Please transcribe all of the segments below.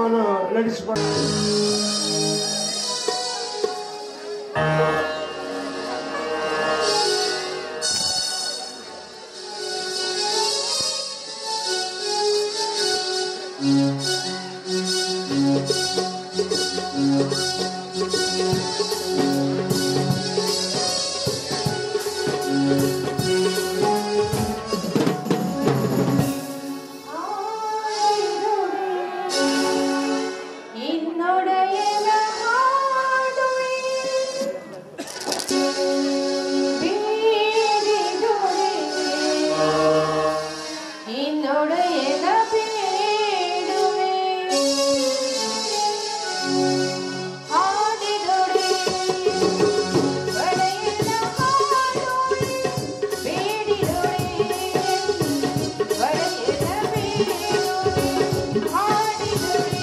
ಕಾರ್ಯಕ್ರಮವನ್ನು ನಡೆಸಿಕೊಂಡು ಇನ್ನೊಡೆಯನ ಹಾಡುವೆ ಬೇಡಿದೊಡೆ ಇನ್ನೊಡೆಯನ ಬೇಡುವೆ ಹಾಡಿದೊಡೆ ಒಡೆಯನ ಹಾಡುವೆ ಬೇಡಿದೊಡೆ ಒಡೆಯನ ಬೇಡುವೆ ಹಾಡಿದೊಡೆ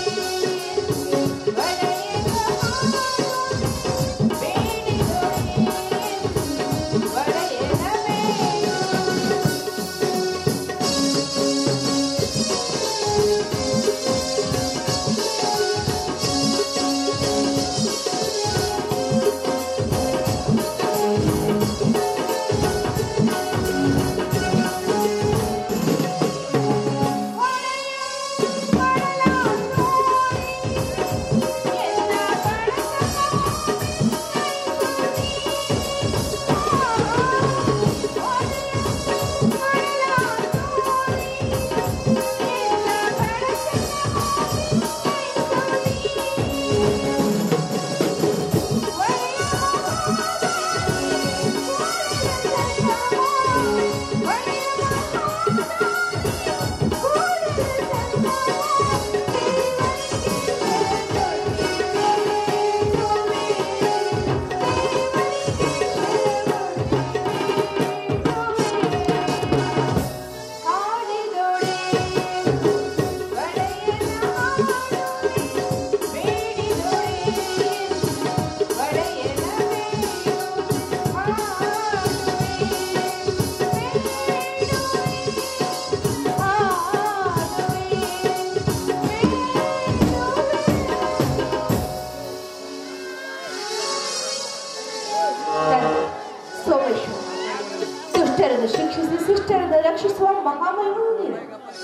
ಸೋಮೇಶ್ವರ ದುಷ್ಟರನ್ನು ಶಿಕ್ಷಿಸಿ ಶಿಷ್ಟರನ್ನು ರಕ್ಷಿಸುವ ಮಹಾಮಹಿಮನು ನೀನು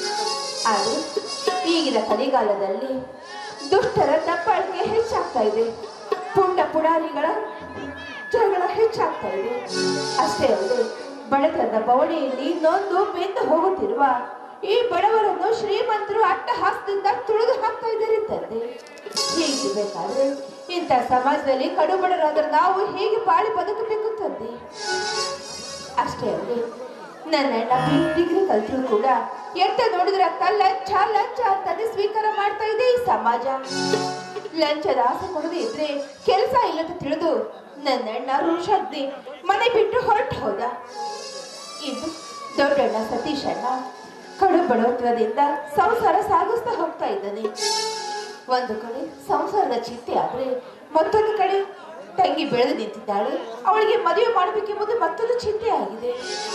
ಆದರೆ ಈಗಿನ ಕಲಿಗಾಲದಲ್ಲಿ ದುಷ್ಟರ ದಬ್ಬಾಳಿಕೆ ಹೆಚ್ಚಾಗ್ತಾ ಇದೆ ಪುಂಡ ಪುಡಾರಿಗಳ ಜಗಳ ಹೆಚ್ಚಾಗ್ತಾ ಇದೆ ಅಷ್ಟೇ ಅಲ್ಲದೆ ಬಡತನದ ಬವಣೆಯಲ್ಲಿ ನೊಂದು ಬೆಂದು ಹೋಗುತ್ತಿರುವ ಈ ಬಡವರನ್ನು ಶ್ರೀಮಂತರು ಅಟ್ಟಹಾಸದಿಂದ ತುಳಿದು ಹಾಕ್ತಾ ಇದ್ದಾರೆ ತಂದೆ ಹೀಗಿರ್ಬೇಕಾದ್ರೆ ಇಂಥ ಸಮಾಜದಲ್ಲಿ ಕಡುಬಡರಾದ ನಾವು ಹೇಗೆ ಬಾಳಿ ಬದುಕಬೇಕು ತಂದೆ ಅಷ್ಟೇ ಅಲ್ಲದೆ ನನ್ನ ಅಣ್ಣ ಬಿ- ಡಿಗ್ರಿ ಕಲ್ತರೂ ಕೂಡ ಎಂತ ನೋಡಿದ್ರೆ ಅಕ್ಕ ಲಂಚ ಲಂಚ ಅಂತಾನೆ ಸ್ವೀಕಾರ ಮಾಡ್ತಾ ಇದೆ ಈ ಸಮಾಜ ಲಂಚದ ಆಸೆ ಕೊಡದೆ ಇದ್ರೆ ಕೆಲಸ ಇಲ್ಲದ ತಿಳಿದು ನನ್ನ ಅಣ್ಣ ಋಷಾಗ್ನಿ ಮನೆ ಬಿಟ್ಟು ಹೊರಟು ಹೋದ ಇನ್ನು ದೊಡ್ಡಣ್ಣ ಸತೀಶ್ ಅಣ್ಣ ಕಡು ಬಡವತ್ವದಿಂದ ಸಂಸಾರ ಸಾಗಿಸ್ತಾ ಹೋಗ್ತಾ ಇದ್ದಾನೆ ಒಂದು ಕಡೆ ಸಂಸಾರದ ಚಿಂತೆ ಆದ್ರೆ ಮತ್ತೊಂದು ಕಡೆ ತಂಗಿ ಬೆಳೆದು ನಿಂತಿದ್ದಾಳೆ ಅವಳಿಗೆ ಮದುವೆ ಮಾಡಬೇಕೆಂಬುದು ಮತ್ತೊಂದು ಚಿಂತೆ ಆಗಿದೆ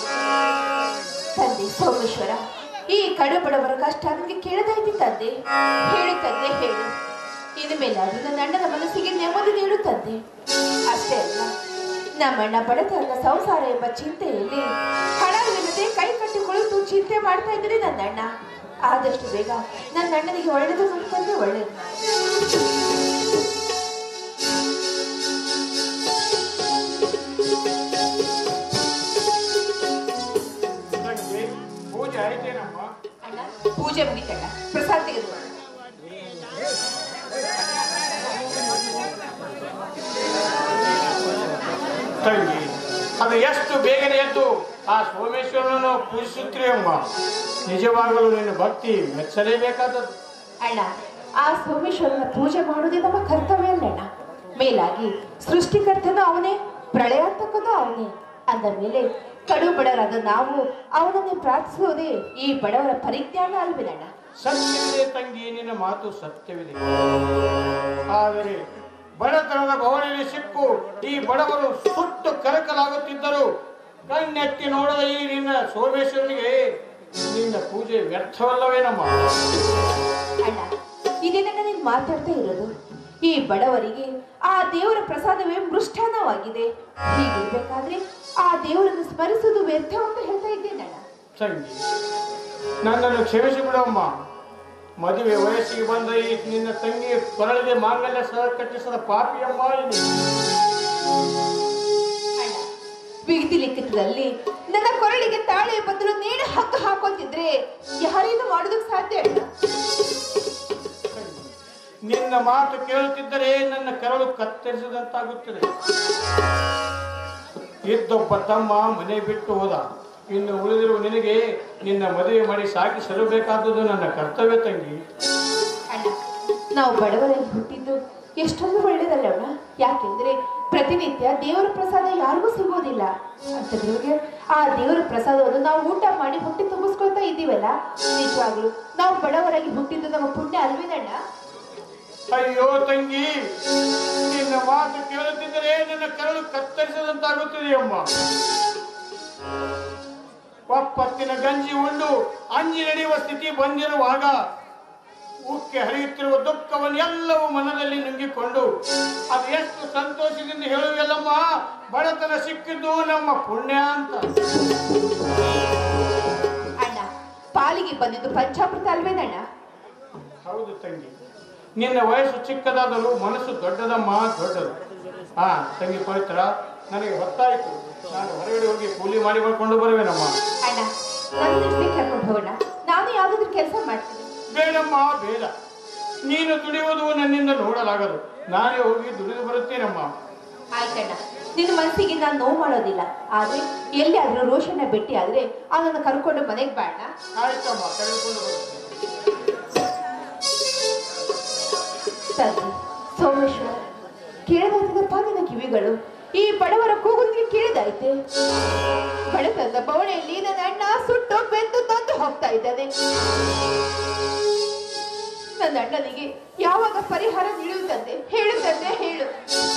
ತಂದೆ ಸೋಮೇಶ್ವರ ಈ ಕಡು ಬಡವರ ಕಷ್ಟ ನನಗೆ ಕೇಳದಾಯ್ತು ತಂದೆ ಹೇಳು ತಂದೆ ಹೇಳು ಇನ್ನು ಮೇಲೆ ಅದು ನನ್ನ ಅಣ್ಣನ ಮನಸ್ಸಿಗೆ ನೆಮ್ಮದಿ ನೀಡು ತಂದೆ ಅಷ್ಟೇ ಅಲ್ಲ ನಮ್ಮಣ್ಣ ಬಡತನದ ಸಂಸಾರ ಎಂಬ ಚಿಂತೆಯಲ್ಲಿ ಹಣವಿಲ್ಲದೆ ಕೈ ಕಟ್ಟಿ ಕುಳಿತು ಚಿಂತೆ ಮಾಡ್ತಾ ಇದ್ರೆ ನನ್ನ ಅಣ್ಣ ಆದಷ್ಟು ಬೇಗ ನನ್ನ ಅಣ್ಣನಿಗೆ ಒಳ್ಳೆಯದು ತಂದ್ರೆ ಒಳ್ಳೆಯದು ತಂಗಿ ಪೂಜೆ ಆಯ್ತೇನಮ್ಮ ಅಣ್ಣ ಪೂಜೆ ಮುಗಿತಣ್ಣ ಪ್ರಸಾದ ತೆಗೆದುಕೊಳ್ಳ ತಂಗಿ ಅದು ಎಷ್ಟು ಬೇಗನೆ ಎದ್ದು ಆ ಸೋಮೇಶ್ವರನನ್ನು ಪೂಜಿಸುತ್ತೀರಿ ಅಮ್ಮ ನಿಜವಾಗಲೂ ನಿನ್ನ ಭಕ್ತಿ ಮೆಚ್ಚಲೇಬೇಕಾದದ್ದು ಅಣ್ಣ ಆ ಸೋಮೇಶ್ವರನ ಪೂಜೆ ಮಾಡುವುದೇ ನಮ್ಮ ಕರ್ತವ್ಯ ಅಲ್ಲಣ್ಣ ಮೇಲಾಗಿ ಸೃಷ್ಟಿಕರ್ತನು ಅವನೇ ಪ್ರಳಯಾಂತಕನು ಅವನೇ ಅಂದ ಮೇಲೆ ಕಡು ಬಡವರಾದ ನಾವು ಅವನನ್ನೇ ಪ್ರಾರ್ಥಿಸುವುದೇ ಈ ಬಡವರ ಪರಿಜ್ಞಾನ ಅಲ್ವೇನಣ್ಣ ಸತ್ಯವಿದೆ ತಂಗಿ ನಿನ್ನ ಮಾತು ಸತ್ಯವಿದೆ ಆದರೆ ಬಡತನದ ಭವನದಲ್ಲಿ ಸಿಕ್ಕು ಈ ಬಡವರು ಸುಟ್ಟು ಕರಕಲಾಗುತ್ತಿದ್ದರು ಕಣ್ಣೆತ್ತಿ ನೋಡದ ಈ ನಿನ್ನ ಸೋಮೇಶ್ವರನಿಗೆ ನಿನ್ನ ಪೂಜೆ ವ್ಯರ್ಥವಲ್ಲವೇನಮ್ಮ ಅಣ್ಣ ಇದನ್ನ ನೀನು ಮಾತಾಡ್ತಾ ಇರೋದು ಈ ಬಡವರಿಗೆ ಆ ದೇವರ ಪ್ರಸಾದವೇ ಮೃಷ್ಟಾನ್ನವಾಗಿದೆ ಹೀಗಿರ್ಬೇಕಾದ್ರೆ ಆ ದೇವರನ್ನು ಸ್ಮರಿಸುವುದು ವ್ಯರ್ಥ ಅಂತ ಹೇಳ್ತಾ ಇದ್ದೇನಣ್ಣ ತಂಗಿ ನನ್ನನ್ನು ಕ್ಷಮಿಸಿ ಬಿಡಮ್ಮ ಮದುವೆ ವಯಸ್ಸಿಗೆ ಬಂದ ಈ ನಿನ್ನ ತಂಗಿ ಕೊರಳಿಗೆ ಮಾಂಗಲ್ಯ ಸಹ ಕಟ್ಟಿಸದ ಪಾಪಿಯಮ್ಮ ನೀನು. ಅಣ್ಣ ವಿಧಿ ಲಿಖಿತದಲ್ಲಿ ನನ್ನ ಕೊರಳಿಗೆ ತಾಳೆ ಬದಲು ನೇಣು ಹಗ್ಗ ಹಾಕೋತಿದ್ರೆ ಯಾರೇನು ಮಾಡೋದಕ್ಕೆ ಸಾಧ್ಯ ಅಣ್ಣ ನಿನ್ನ ಮಾತು ಕೇಳುತ್ತಿದ್ದರೆ ನನ್ನ ಕರಳು ಕತ್ತರಿಸಿದಂತಾಗುತ್ತದೆ ಇದ್ದೊಬ್ಬ ತಮ್ಮ ಮನೆ ಬಿಟ್ಟು ಹೋದ ಇನ್ನು ಉಳಿದಿರುವ ನಿನಗೆ ನಿನ್ನ ಮದುವೆ ಮಾಡಿ ಸಾಕಿ ಸಲ್ಲಬೇಕಾದುದು ನನ್ನ ಕರ್ತವ್ಯ ತಂಗಿ ಅಣ್ಣ ನಾವು ಬಡವರಾಗಿ ಹುಟ್ಟಿದ್ದು ಎಷ್ಟೊಂದು ಒಳ್ಳೇದಲ್ಲಣ್ಣ ಯಾಕೆಂದ್ರೆ ಪ್ರತಿನಿತ್ಯ ದೇವರ ಪ್ರಸಾದ ಯಾರಿಗೂ ಸಿಗೋದಿಲ್ಲ ಅಂತದ್ರಿಗೆ ಆ ದೇವರ ಪ್ರಸಾದವನ್ನು ನಾವು ಊಟ ಮಾಡಿ ಹೊಟ್ಟೆ ತುಂಬಿಸ್ಕೊಳ್ತಾ ಇದ್ದೀವಲ್ಲ ನಿಜವಾಗ್ಲು ನಾವು ಬಡವರಾಗಿ ಹುಟ್ಟಿದ್ದು ನಮ್ಮ ಪುಣ್ಯ ಅಲ್ವೇನಣ್ಣ ಅಯ್ಯೋ ತಂಗಿ ನಿನ್ನ ಮಾತು ಕೇಳುತ್ತಿದ್ದರೆ ನನ್ನ ಕರಳು ಕತ್ತರಿಸದಂತಾಗುತ್ತದೆ ಅಮ್ಮ ಒಪ್ಪತ್ತಿನ ಗಂಜಿ ಉಂಡು ಅಂಜಿ ನಡೆಯುವ ಸ್ಥಿತಿ ಬಂದಿರುವಾಗ ಉಕ್ಕೆ ಹರಿಯುತ್ತಿರುವ ದುಃಖವನ್ನು ಎಲ್ಲವೂ ಮನದಲ್ಲಿ ನುಂಗಿಕೊಂಡು ಅದು ಎಷ್ಟು ಸಂತೋಷದಿಂದ ಹೇಳುವೆಲ್ಲಮ್ಮ ಬಡತನ ಸಿಕ್ಕಿದ್ದು ನಮ್ಮ ಪುಣ್ಯ ಅಂತ ಅಣ್ಣ ಪಾಲಿಗೆ ಬಂದಿದ್ದು ಪಂಚಾಮೃತ ಅಲ್ವೇನಣ್ಣ ಹೌದು ತಂಗಿ ನಿನ್ನ ವಯಸ್ಸು ಚಿಕ್ಕದಾದರೂ ಮನಸ್ಸು ದೊಡ್ಡದಮ್ಮ ದೊಡ್ಡದು ಹಾ ತಂಗಿ ಪವಿತ್ರ ನನಗೆ ಹೊತ್ತಾಯಿತು ನಾನು ಹೊರಗಡೆ ಹೋಗಿ ಕೂಲಿ ಮಾಡಿ ಮಾಡ್ಕೊಂಡು ಬರುವೆನಮ್ಮ ಅಣ್ಣ ನನ್ನ ಜೊತೆ ಕರ್ಕೊಂಡು ಹೋಗೋಣ ನಾನು ಯಾವ್ದಾದ್ರು ಕೆಲಸ ಮಾಡ್ತೀನಿ ಬೇಡಮ್ಮ ಬೇಡ ನೀನು ದುಡಿಯುವುದು ನನ್ನಿಂದ ನೋಡಲಾಗದು ನಾನೇ ಹೋಗಿ ದುಡಿದು ಬರುತ್ತೇನಮ್ಮ ಆಯ್ತಣ್ಣ ನಿನ್ನ ಮನಸ್ಸಿಗೆ ನಾನು ನೋವು ಮಾಡೋದಿಲ್ಲ ಆದ್ರೆ ಎಲ್ಲಿ ಆದ್ರೂ ರೋಷನ ಭೇಟಿ ಆದ್ರೆ ಅವನನ್ನು ಕರ್ಕೊಂಡು ಮನೆಗೆ ಬಾಣ ಆಯ್ತಮ್ಮ ಕರೆದುಕೊಂಡು ಬರುತ್ತೇನೆ ತಂದೆ ಸೋಮೇಶ್ವರ ಕೇಳದಾಯ್ತದಪ್ಪ ನಿನ್ನ ಕಿವಿಗಳು ಈ ಬಡವರ ಕೂಗುದಿಗೆ ಕೇಳಿದಾಯ್ತೆ ಬಡತನದ ಬವಣೆಯಲ್ಲಿ ನನ್ನ ಅಣ್ಣ ಸುಟ್ಟು ಬೆಂದು ತಂದು ಹೋಗ್ತಾ ಇದ್ದಾನೆ ನನ್ನ ಅಣ್ಣನಿಗೆ ಯಾವಾಗ ಪರಿಹಾರ ನೀಡುವುದಂತೆ ಹೇಳು ತಂದೆ ಹೇಳು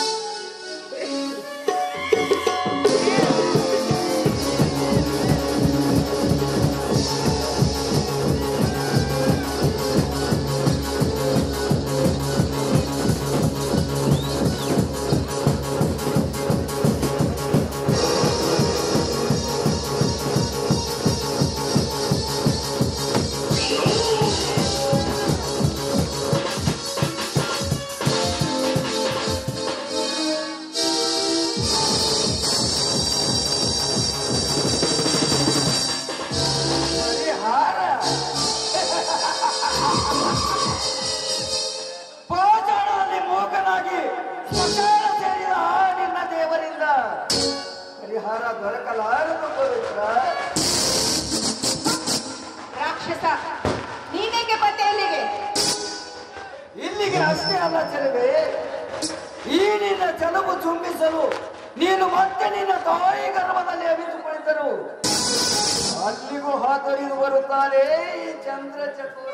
ಪರಿಹಾರ ಪಾಚಾಳದಲ್ಲಿ ಮೂಕನಾಗಿ ಸ್ವಕಾಲ ಸೇರಿದ ಆ ನಿನ್ನ ದೇವರಿಂದ ಪರಿಹಾರ ದೊರಕಲಾರದು ಪವಿತ್ರ ರಾಕ್ಷಸ ನೀನೇಗೆ ಬಂದೆ ಅಲ್ಲಿಗೆ ಇಲ್ಲಿಗೆ ಅಷ್ಟೇ ಅಲ್ಲ ಚೆಲುವೆ ಈ ನಿನ್ನ ಚೆಲುವು ಚುಂಬಿಸಲು ನೀನು ಮತ್ತೆ ನಿನ್ನ ತಾಯಿ ಗರ್ಭದಲ್ಲಿ ಅವಿತುಕೊಂಡಿದ್ದರು ಅಲ್ಲಿಗೂ ಹಾತೊರೆದು ಬರುತ್ತಾನೆ ಈ ಚಂದ್ರ ಚಕೋರ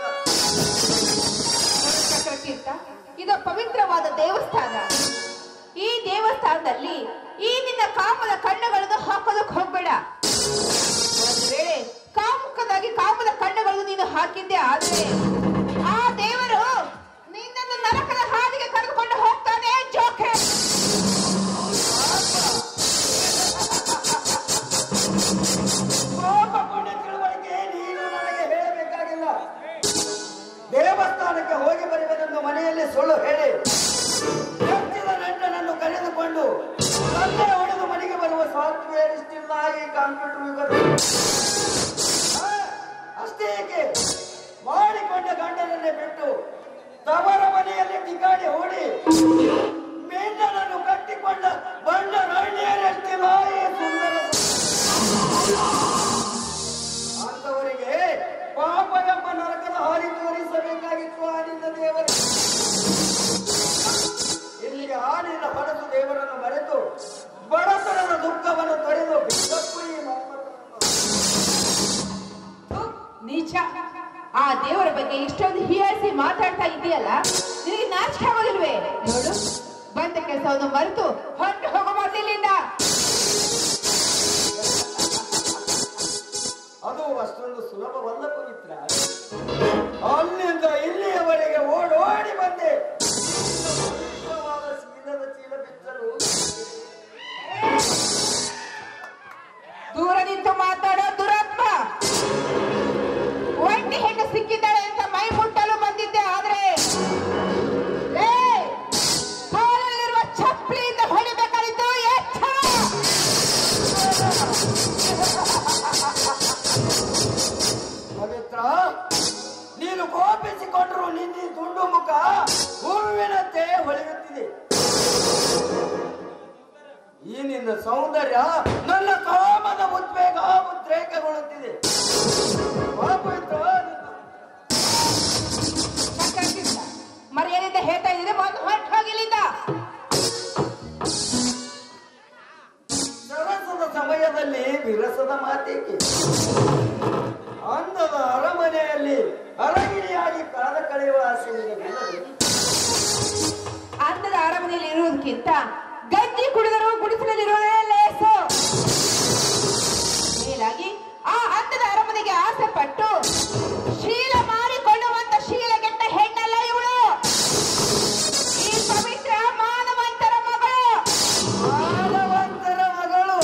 ಚಕ್ರತೀರ್ಥ ಇದು ಪವಿತ್ರವಾದ ದೇವಸ್ಥಾನ ಈ ದೇವಸ್ಥಾನದಲ್ಲಿ ಈ ನಿನ್ನ ಕಾಮದ ಕಣ್ಣುಗಳನ್ನು ಹಾಕೋದಕ್ಕೆ ಹೋಗ್ಬೇಡ ಒಂದು ವೇಳೆ ಕಾಮುಕದಾಗಿ ಕಾಮದ ಕಣ್ಣುಗಳನ್ನು ನೀನು ಹಾಕಿದ್ದೆ ಆದ್ರೆ ಆ ದೇವರು ನಿನ್ನನ್ನು ನರಕದ ಹಾದಿಗೆ ಕರೆದುಕೊಂಡು ಹೋಗ್ತಾನೆ ಜೋಕೆ ಪಾಪ ಪುಣ್ಯ ತಿಳುವಳಿಕೆ ನೀನು ನನಗೆ ಹೇಳಬೇಕಾಗಿಲ್ಲ ದೇವಸ್ಥಾನಕ್ಕೆ ಹೋಗಿ ಬರುವುದೆಂದು ಮನೆಯಲ್ಲಿ ಸುಳ್ಳು ಹೇಳಿ ವ್ಯಕ್ತಿದ ನಂಟನನ್ನು ಕರೆದುಕೊಂಡು ತಂದೆ ಹೊಡೆದು ಮನೆಗೆ ಬರುವ ಸಾಫ್ಟ್ವೇರ್ ಇಷ್ಟಿಲ್ಲ ಈ ಕಂಪ್ಯೂಟರ್ ಯುಗದಲ್ಲಿ ಆ, ಅಷ್ಟೇ ಏಕೆ ಮಾಡಿಕೊಂಡ ಗಂಡನನ್ನೇ ಬಿಟ್ಟು ತವರ ಮನೆಯಲ್ಲಿ ಟಿಕಾಡಿ ಹೂಡಿ ಮೇಂಡನನ್ನು ಕಟ್ಟಿಕೊಂಡ ಬಂಡ ರಣ್ಯರೆಷ್ಟಿಲ್ಲ ಈ ಸುಂದರ ಅಂತವರಿಗೆ ಪಾಪ ಎಂಬ ನರಕದ ಹಾರಿ ತೋರಿಸಬೇಕಾಗಿತ್ತು ಆನಿಂದ ದೇವರು ಇಲ್ಲಿಗೆ ಆನಿನ ಹೊರತು ದೇವರನ್ನು ಮರೆತು ಬಡತನದ ದುಃಖವನ್ನು ತೊರೆದು ಬಿದ್ದಪ್ಪು ಈ ಮನ್ಮಥನನ್ನು. ಥು, ನೀಚ ಆ ದೇವರ ಬಗ್ಗೆ ಇಷ್ಟೊಂದು ಹೀಯಾಳಿಸಿ ಮಾತಾಡ್ತಾ ಇದೆಯಲ್ಲ ನಿನಗೆ ನಾಚಿಕೆ ಆಗೋದಿಲ್ವೇ ನೋಡು ಬಂದ ಕೆಲಸವನ್ನು ಮರೆತು ಹೊರಟು ಹೋಗೋ ಮೊದಲಿನಿಂದ ಅದು ಅಷ್ಟೊಂದು ಸುಲಭವಲ್ಲ ಪವಿತ್ರ ಅಲ್ಲಿಂದ ಇಲ್ಲಿಯವರೆಗೆ ಓಡೋಡಿ ಹೊಳೆಯುತ್ತಿದೆ ಈ ನಿನ್ನ ಸೌಂದರ್ಯ ನನ್ನ ಕಾಮದ ಉದ್ವೇಗ ಉದ್ರೇಕಗೊಳ್ಳುತ್ತಿದೆ ಬಾ ಪವಿತ್ರ, ನಿನ್ನ- ಸಾಕಾಗಿಲ್ಲ. ಮರ್ಯಾದೆಯಿಂದ ಹೇಳ್ತಾ ಇದ್ರೆ ಬಂದು ಹೊರಟು ಹೋಗಿಲ್ಲಿಂದ ಸರಸದ ಸಮಯದಲ್ಲಿ ವಿರಸದ ಮಾತೇಕೆ ಅಂದದ ಅರಮನೆಯಲ್ಲಿ ಅರಗಿಣಿಯಾಗಿ ಕಾಲ ಕಳೆಯುವ ಆಸೆ ನಿನಗಿಲ್ಲವೇ? ಅಂದದ ಅರಮನೆಯಲ್ಲಿ ಇರುವುದಕ್ಕಿಂತ ಗಂಜಿ ಕುಡಿದರು ಗುಡಿಸಲಲ್ಲಿರುವುದೇ ಲೇಸು ಮೇಲಾಗಿ ಆ ಅಂದದ ಅರಮನೆಗೆ ಆಸೆ ಪಟ್ಟು ಶೀಲ ಮಾರಿಕೊಳ್ಳುವಂತ ಶೀಲಗೆಟ್ಟ ಹೆಣ್ಣಲ್ಲ ಇವಳು ಈ ಪವಿತ್ರ ಮಾನವಂತರ ಮಗಳು ಮಾನವಂತರ ಮಗಳು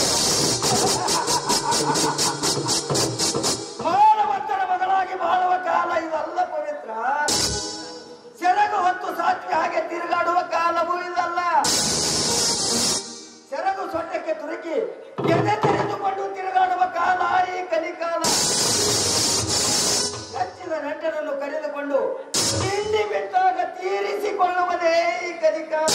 ಮಾನವಂತರ ಮಗಳಾಗಿ ಬಾಳುವ ಕಾಲ ಇದಲ್ಲ ಪವಿತ್ರ ಸೆರಗು ಹೊತ್ತು ಸಾತ್ವಿ ಹಾಗೆ ತಿರುಗಾಡುವ ಕಾಲವೂ ಇದಲ್ಲ ಸೆರಗು ಸೊಟ್ಟಕ್ಕೆ ತುರುಕಿ ಎದೆ ತೆರೆದುಕೊಂಡು ತಿರುಗಾಡುವ ಕಾಲ ಈ ಕಲಿಕಾಲ ಹಚ್ಚಿದ ನೆಂಟರನ್ನು ಕರೆದುಕೊಂಡು ತಿಂಡಿ ಬಿಟ್ಟಾಗ ತೀರಿಸಿಕೊಳ್ಳುವುದೇ ಈ ಕಲಿಕಾಲ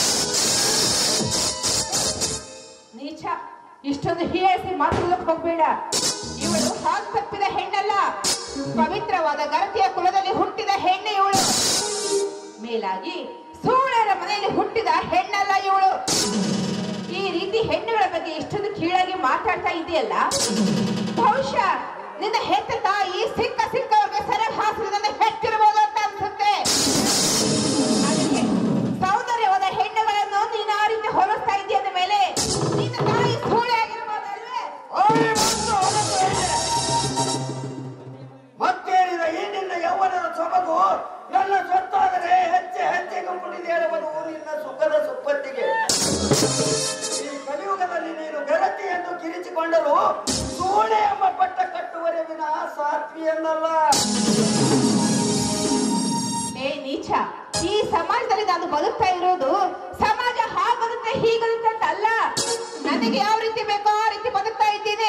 ನೀಚ ಇಷ್ಟೊಂದು ಹೀಯಾಳಿಸಿ ಮಾತಾಡೋದಕ್ಕೆ ಹೋಗ್ಬೇಡ ಇವಳು ಹಾಲು ತಪ್ಪಿದ ಹೆಣ್ಣಲ್ಲ ಪವಿತ್ರವಾದ ಗರತಿಯ ಕುಲದಲ್ಲಿ ಹುಟ್ಟಿದ ಹೆಣ್ಣು ಇವಳು ಮೇಲಾಗಿ ಸೂಳರ ಮನೆಯಲ್ಲಿ ಹುಟ್ಟಿದ ಹೆಣ್ಣಲ್ಲ ಇವಳು ಈ ರೀತಿ ಹೆಣ್ಣುಗಳ ಬಗ್ಗೆ ಇಷ್ಟೊಂದು ಕೀಳಾಗಿ ಮಾತಾಡ್ತಾ ಇದೆಯಲ್ಲ ಬಹುಶಃ ನಿನ್ನ ಹೆತ್ತ ತಾಯಿ ಸಿಕ್ಕ ಸಿಕ್ಕವ್ರಿಗೆ ಸರಿಯಾಗಿ ಹಾಸಿದ ಹೆಚ್ಚಿರಬಹುದು ಅಂತ ಅನ್ಸುತ್ತೆ ಅದಕ್ಕೆ ಸೌಂದರ್ಯವಾದ ಹೆಣ್ಣುಗಳನ್ನು ನೀನು ಆ ರೀತಿ ಹೋಲಿಸ್ತಾ ಇದೆಯಂದ ಮೇಲೆ ನಿನ್ನ ತಾಯಿ ಸೂಳೆ ಆಗಿರ್ಬೋದಲ್ವೇ ಓಯ್ ಬಂತು, ಹೊರಟು ಹೇಗೆ? ಮತ್ತೇನಿದ ಈ ನಿನ್ನ ಯೌವನದ ಸೊಬಗು ನನ್ನ ಸೊತ್ತಾದರೆ ಹೆಜ್ಜೆ ಹೆಜ್ಜೆಗೂ ಕುಣಿದೇಳುವುದು ನಿನ್ನ ಸುಖದ ಸುಪ್ಪತ್ತಿಗೆ ಈ ಕಲಿಯುಗದಲ್ಲಿ ನೀನು ಬೆರತಿ ಎಂದು ಕಿರಿಚಿಕೊಂಡರೂ ಸೂಳೆ ಎಂಬ ಪಟ್ಟ ಕಟ್ಟುವರೆ ವಿನ ಸಾತ್ವಿ എന്നಲ್ಲ ಏ ನೀಚ ಈ ಸಮಾಜದಲ್ಲಿ ನಾನು ಬದುಕ್ತಾ ಇರೋದು ಸಮಾಜ ಹಾಗರುತ್ತೆ ಹೀಗರುತ್ತೆ ಅಂತ ಅಲ್ಲ ನನಗೆ ಯಾವ ರೀತಿ ಬೇಕೋ ಆ ರೀತಿ ಬದುಕ್ತಾ ಇದ್ದೀನಿ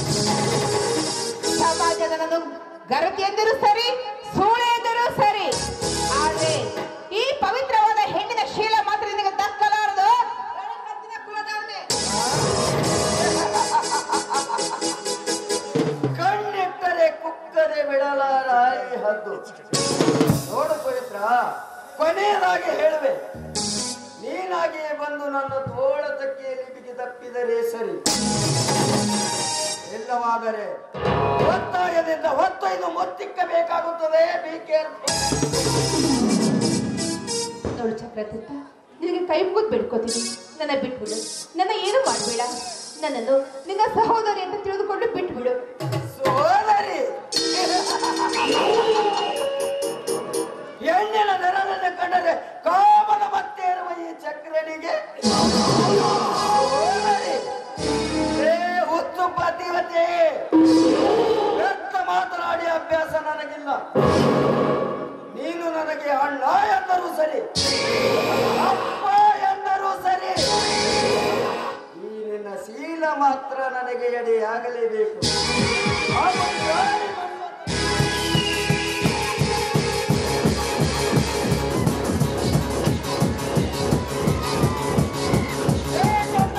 ಸಮಾಜ ನನ್ನನ್ನು ಗರತಿ ಎಂದರೂ ಸರಿ ಸೂಳೆ ಎಂದರೂ ಸರಿ ಆದ್ರೆ ಈ ಪವಿತ್ರವಾದ ಹೆಣ್ಣಿನ ಶೀಲ ಮಾತ್ರ ನಿನಗೆ ದಕ್ಕಲಾರದು ಬೆಳಕತ್ತಿನ ಕುಲದವನೇ. ಕಣ್ಣಿಟ್ಟರೆ ಕುಕ್ಕದೆ ಬಿಡಲಾರ ಈ ಹದ್ದು ನೋಡು ಪವಿತ್ರ ಕೊನೆಯದಾಗಿ ಹೇಳುವೆ ನೀನಾಗಿಯೇ ಬಂದು ನನ್ನ ತೋಳ ತಕ್ಕಿಯಲ್ಲಿ ಬಿಗಿ ತಪ್ಪಿದರೆ ಸರಿ ಇಲ್ಲವಾದರೆ ಒತ್ತಾಯದಿಂದ ಹೊತ್ತೊಯ್ದು ಮೊತ್ತಿಕ್ಕಬೇಕಾಗುತ್ತದೆ ಬಿ ಕೇರ್ಫುಲ್ ನೋಡು ಚಕ್ರತೀರ್ಥ ನಿನಗೆ ಕೈ ಮುಗಿದು ಬಿಡ್ಕೋತೀನಿ ನನ್ನ ಬಿಟ್ಬಿಡು ನನ್ನ ಏನು ಮಾಡಬೇಡ ನನ್ನನ್ನು ನಿನ್ನ ಸಹೋದರಿ ಅಂತ ತಿಳಿದುಕೊಂಡು ಬಿಟ್ಬಿಡು ಸೋದರಿ ಹೆಣ್ಣಿನ ನೆರಳನ್ನು ಕಂಡರೆ ಕಾಮನ ಮತ್ತೆ ಇರುವ ಈ ಚಕ್ರನಿಗೆ ಸೋದರಿ ಏ ಹುಚ್ಚು ಪತಿವತೆ ವ್ಯರ್ಥ ಮಾತನಾಡಿ ಅಭ್ಯಾಸ ನನಗಿಲ್ಲ ನೀನು ನನಗೆ ಅಣ್ಣ ಎಂದರೂ ಸರಿ ಅಪ್ಪ ಎಂದರೂ ಸರಿ ಈ ನಿನ್ನ ಶೀಲ ಮಾತ್ರ ನನಗೆ ಎಡೆಯಾಗಲೇಬೇಕು ಅದು ಯಾರಿ ಮನ್ಮಥ? ಏ ಕಣ್ಣ!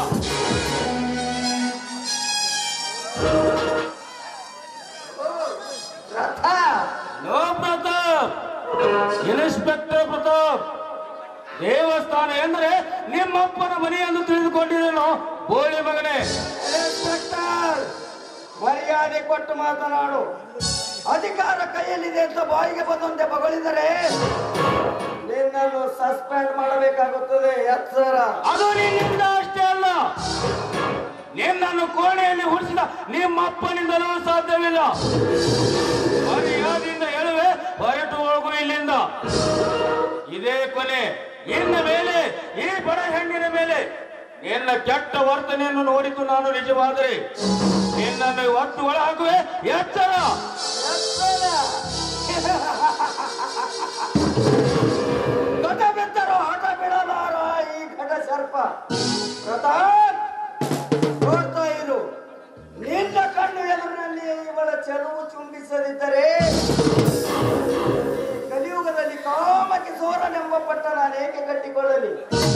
ಓ, ರಥ ಲೋ ಪ್ರತಾಪ್ ಇನ್ಸ್ಪೆಕ್ಟರ್ ಪ್ರತಾಪ್ ದೇವಸ್ಥಾನ ಎಂದ್ರೆ ನಿಮ್ಮಪ್ಪನ ಮನೆ ಎಂದು ತಿಳಿದುಕೊಂಡಿದ್ದೇನೋ ಬೋಳಿ ಮಗನೇ ಇನ್ಸ್ಪೆಕ್ಟರ್ ಮರ್ಯಾದೆ ಕೊಟ್ಟು ಮಾತನಾಡು ಅಧಿಕಾರ ಕೈಯಲ್ಲಿದೆ ಅಂತ ಬಾಯಿಗೆ ಬಂದಂತೆ ಬಗಳಿದರೆ ನಿನ್ನನ್ನು ಸಸ್ಪೆಂಡ್ ಮಾಡಬೇಕಾಗುತ್ತದೆ ಎಚ್ಚರ ಅದು ನಿನ್ನಿಂದ ಅಷ್ಟೇ ಅಲ್ಲ ನಿನ್ನನ್ನು ಕೋಣೆಯಲ್ಲಿ ಹುಡಿಸಿದ ನಿಮ್ಮಪ್ಪನಿಂದಲೂ ಸಾಧ್ಯವಿಲ್ಲ ಮರ್ಯಾದೆಯಿಂದ ಹೇಳುವೆ ಹೊರಟು ಹೋಗು ಇಲ್ಲಿಂದ ಇದೇ ಕೊನೆ ಇನ್ನ ಮೇಲೆ ಈ ಬಡ ಹೆಣ್ಣಿನ ಮೇಲೆ ನಿನ್ನ ಕೆಟ್ಟ ವರ್ತನೆಯನ್ನು ನೋಡಿದ್ದು ನಾನು ನಿಜವಾದರೆ ನಿನ್ನನ್ನು ಒಟ್ಟು ಒಳ ಹಾಕುವೆ ಎಚ್ಚರ ಎಚ್ಚರ ಗತ ಬಿದ್ದರು ಹಠ ಬಿಡಲಾರ ಈ ಘಟ ಸರ್ಪ ಪ್ರತಾಪ್ ನೋಡ್ತಾ ಇರು ನಿನ್ನ ಕಣ್ಣು ಎದುರಿನಲ್ಲಿ ಇವಳ ಚೆಲುವು ಚುಂಬಿಸದಿದ್ದರೆ ಈ ಕಲಿಯುಗದಲ್ಲಿ ಕಾಮಕ್ಕೆ ಸೋರನೆಂಬ ಪಟ್ಟ ನಾನು ಏಕೆ ಕಟ್ಟಿ ಕಟ್ಟಿಕೊಳ್ಳಲಿ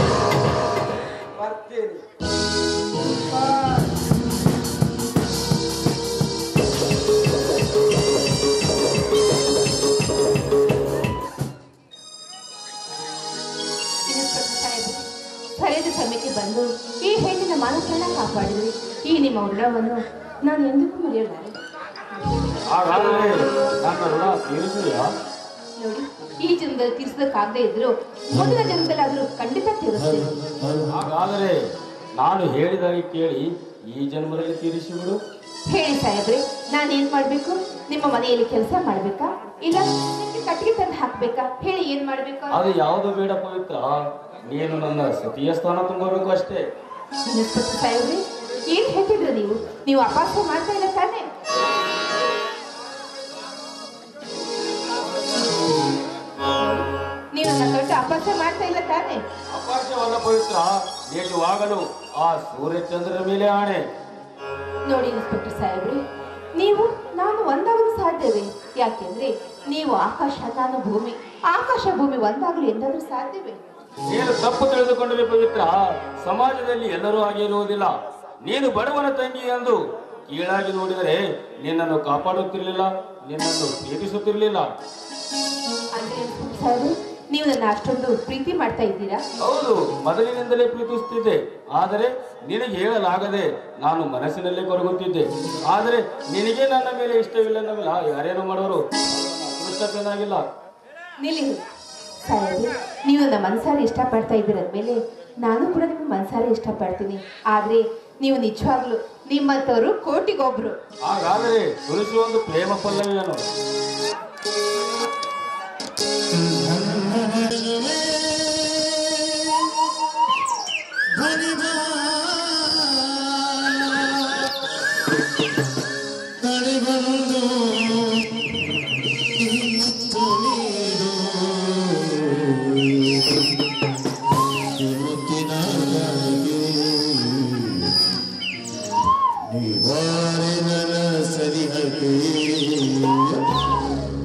ಬರ್ತೇನೆ ಇನ್ಸ್ಪೆಕ್ಟರ್ ಸಾಹೇಬರೇ, ಸರಿಯಾದ ಸಮಯಕ್ಕೆ ಬಂದು ಈ ಹೆಣ್ಣಿನ ಮಾನಸನ್ನ ಕಾಪಾಡಿದ್ರಿ ಈ ನಿಮ್ಮ ಋಣವನ್ನು ನಾನು ಎಂದಿಗೂ ಮರೆಯಲಾರೆ ಹಾಗಾದರೆ ನನ್ನ ಋಣ ತೀರಿಸಿದೆಯಾ ನೋಡಿ ಈ ಜನ್ಮದಲ್ಲಿ ತೀರಿಸೋದಕ್ಕಾಗದೇ ಇದ್ರು ಮುಂದಿನ ಜನ್ಮದಲ್ಲಾದ್ರೂ ಖಂಡಿತ ತೀರಿಸ್ತೀನಿ ಹಾಗಾದರೆ ನಾನು ಹೇಳಿದಾಗೆ ಕೇಳಿ ಈ ಜನ್ಮದಲ್ಲಿ ತೀರಿಸಿಬಿಡು ಹೇಳಿ ಸಾಹೇಬ್ರೆ ನಾನು ಏನ್ ಮಾಡ್ಬೇಕು ನಿಮ್ಮ ಮನೆಯಲ್ಲಿ ಕೆಲಸ ಮಾಡ್ಬೇಕಾ ಇಲ್ಲ ನಿಮ್ಗೆ ಕಟ್ಟಿಗೆ ತಂದು ಹಾಕ್ಬೇಕಾ ಹೇಳಿ ಏನ್ ಮಾಡ್ಬೇಕು ಅದು ಯಾವುದು ಬೇಡ ಪವಿತ್ರ ನೀನು ನನ್ನ ಸತಿಯ ಸ್ಥಾನ ತುಂಬಬೇಕು ಅಷ್ಟೇ ಇನ್ಸ್ಪೆಕ್ಟರ್ ಸಾಹೇಬ್ರೆ ಏನ್ ಹೇಳ್ತಿದ್ರ ನೀವು ನೀವು ಅಪಾಸ ಮಾಡ್ತಾ ಇಲ್ಲ ತಾನೇ ನೀವು ನನ್ನ ದೊಡ್ಡ ಅಪಾಸ ಮಾಡ್ತಾ ಇಲ್ಲ ತಾನೇ ಅಪಾರ್ಶ್ಯವಲ್ಲ ಪವಿತ್ರ ನಿಜವಾಗಲು ಆ ಸೂರ್ಯಚಂದ್ರನ ಮೇಲೆ ಆಣೆ ನೋಡಿ ಇನ್ಸ್ಪೆಕ್ಟರ್ ಸಾಹೇಬ್ರೆ ನೀವು ನಾನು ಒಂದಾಗಲು ಸಾಧ್ಯವೇ ಯಾಕೆಂದ್ರೆ ನೀವು ಆಕಾಶ ನಾನು ಭೂಮಿ ಆಕಾಶ ಭೂಮಿ ಒಂದಾಗಲು ಎಂದಾದ್ರೂ ಸಾಧ್ಯವೇ ನೀನು ತಪ್ಪು ತಿಳಿದುಕೊಂಡರೆ ಪವಿತ್ರ ಸಮಾಜದಲ್ಲಿ ಎಲ್ಲರೂ ಹಾಗೆ ಇರುವುದಿಲ್ಲ ನೀನು ಬಡವನ ತಂಗಿ ಎಂದು ಕೀಳಾಗಿ ನೋಡಿದರೆ ನಿನ್ನನ್ನು ಕಾಪಾಡುತ್ತಿರಲಿಲ್ಲ ನಿನ್ನನ್ನು ಪ್ರೀತಿಸುತ್ತಿರಲಿಲ್ಲ ಅಂದ್ರೆ ಇನ್ಸ್ಪೆಕ್ಟರ್ ಸಾಹೇಬ್ರೆ ನೀವು ನನ್ನ ಅಷ್ಟೊಂದು ಪ್ರೀತಿ ಮಾಡ್ತಾ ಇದ್ದೀರಾ ಹೌದು ಮೊದಲಿನಿಂದಲೇ ಪ್ರೀತಿಸುತ್ತಿದ್ದೆ ಆದರೆ ನಿನಗೆ ಹೇಳಲಾಗದೆ ನಾನು ಮನಸ್ಸಿನಲ್ಲೇ ಕೊರಗುತ್ತಿದ್ದೆ ಆದರೆ ನಿನಗೆ ನನ್ನ ಮೇಲೆ ಇಷ್ಟವಿಲ್ಲನವಿಲ್ಲ ಯಾರೇನು ಮಾಡೋರು ಅದೃಷ್ಟ ಚೆನ್ನಾಗಿಲ್ಲ ನಿಲ್ಲಿ ಸಾಹೇಬ್ರೆ ನೀವು ನನ್ನ ಮನಸಾರೆ ಇಷ್ಟಪಡ್ತಾ ಇದ್ದೀರಂದ್ಮೇಲೆ ನಾನು ಕೂಡ ನಿಮ್ಮ ಮನಸಾರೆ ಇಷ್ಟಪಡ್ತೀನಿ ಆದ್ರೆ ನೀವು ನಿಜವಾಗ್ಲು ನಿಮ್ಮಂಥವ್ರು ಕೋಟಿಗೊಬ್ರು ಹಾಗಾದರೆ ತುಳಸಿ ಒಂದು ಪ್ರೇಮ ಪಲ್ಲವಿಯನ್ನು ನಿವಾರಣನ ಸರಿಹಗೆ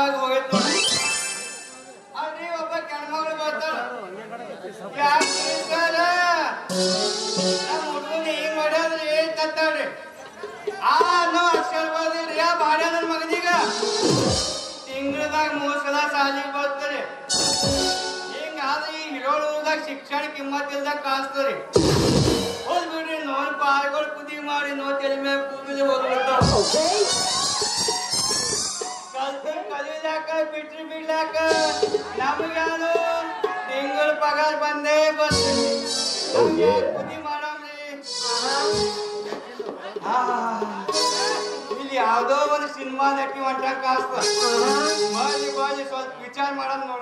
ಆಗ ಹೋಗೈತ್ ನೋಡಿ ಅಲ್ಲಿ ಒಬ್ಬ ಕೆಣಮಗಳು ಬರ್ತಾಳ ಯಾಕ್ರಿ ಸರ ನಮ್ಮ ಹುಡುಗನ ಹಿಂಗ್ ಮಾಡ್ಯಾದ್ರಿ ತತ್ತಾಳ್ರಿ ಆ ಅನ್ನೋ ಅಕ್ಷರ ಬರ್ದಿಲ್ರಿ ಆ ಬಾಡ್ಯ ನನ್ನ ಮಗನೀಗ ತಿಂಗಳದಾಗ ಮೂರ್ ಸಲ ಸಾಲಿಗೆ ಬರ್ತಾರೆ ಹಿಂಗಾದ್ರೆ ಈ ಹಿರೋಳದಾಗ ಶಿಕ್ಷಣ ಕಿಮ್ಮತ್ ಇಲ್ದಾಗ ಕಾಸ್ತರಿ ಹೋದ್ ಬಿಡ್ರಿ ನೋನ್ ಪಾಯ್ಗಳು ಕುದಿ ಮಾಡಿ ನೋ ತಲೆ ಮೇಲೆ ಕೂದಲು ಹೋಗ್ಬಿಡ್ತಾವ ಕಲ್ತು ಕಲಿಲಾಕ ಬಿಟ್ರಿ ಬಿಡ್ಲಾಕ ನಮಗ್ಯಾನು ತಿಂಗಳ ಪಗಾರ ಬಂದೇ ಬರ್ತದೆ ನಮ್ಗೆ ಕುದಿ ಮಾಡಮ್ರಿ ಆ, ಇಲ್ಲಿ ಯಾವ್ದೋ ಒಂದು ಸಿನಿಮಾ ನಟಿ ಹೊಂಟ ಕಾಸ್ತ ಬಾಜಿ ಬಾಜಿ ಸ್ವಲ್ಪ ವಿಚಾರ ಮಾಡಮ್ ನೋಡ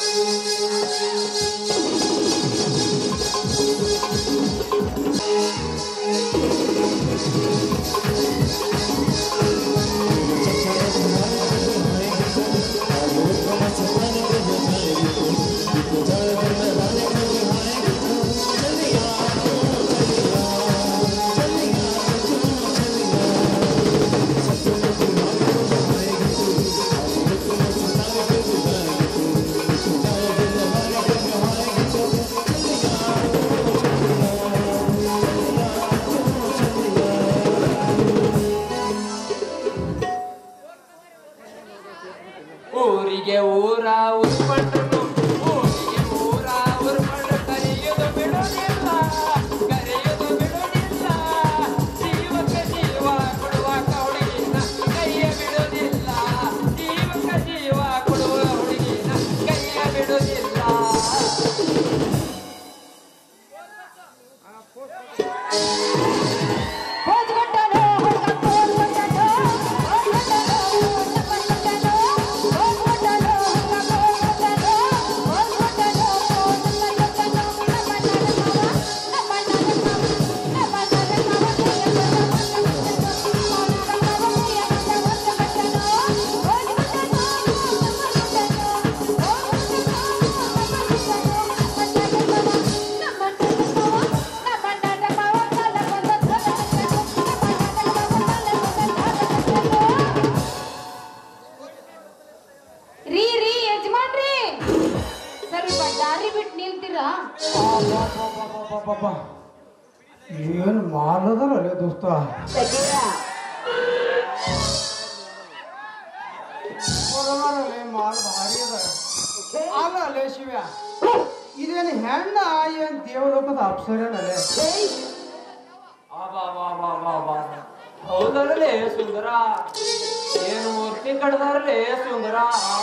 ಊರಿಗೆ ಊರ ಉರ್ಪಂಡ್ರು ಊರಿಗೆ ಊರ ಉರ್ಪಂಡ್ರು ಕರೆಯುವುದು ಬಿಡುವುದಿಲ್ಲ ಕರೆಯುವುದು ಬಿಡುವುದಿಲ್ಲ ಜೀವಕ್ಕೆ ಜೀವ ಕೊಡುವ ಹುಡುಗಿನ ಕೈಯ ಬಿಡುವುದಿಲ್ಲ ಜೀವಕ್ಕೆ ಜೀವ ಕೊಡುವ ಹುಡುಗಿನ ಕೈಯ ಬಿಡುವುದಿಲ್ಲ ಹೋದ್ಕೊಂಡನು ಹೊಡ್ಕೊಂಡು ಹೋದ್ಕೊಂಡನು ಹೋದ್ಕೊಂಡನು ಹೋದ್ಕೊಂಡನು ಹೋದ್ಕೊಂಡನು ಹೋದ್ಕೊಂಡನು ಹೋದ್ಕೊಂಡನು ರೀ ರೀ ಯಜಮಾನ್ರಿ ಸರಿ ಬಾ ದಾರಿ ಬಿಟ್ಟು ನಿಲ್ತೀರಾ ಏನು ಮಾಲದಲ್ಲ ದೋಸ್ತ ಬರೋಬರಲ್ಲೇ ಮಾಲ್ ಭಾರಿ ಅದ ಅಲ್ಲ ಅಲ್ಲೇ ಶಿವ್ಯ ಇದೇನು ಹೆಣ್ಣ ಏನ್ ದೇವಲೋಕದ ಅಪ್ಸರೇನಲ್ಲೇ ಹೌದರಲೇ ಸುಂದರ ಏನು ಮೂರ್ತಿ ಕಡ್ದಾರಲೇ ಸುಂದರ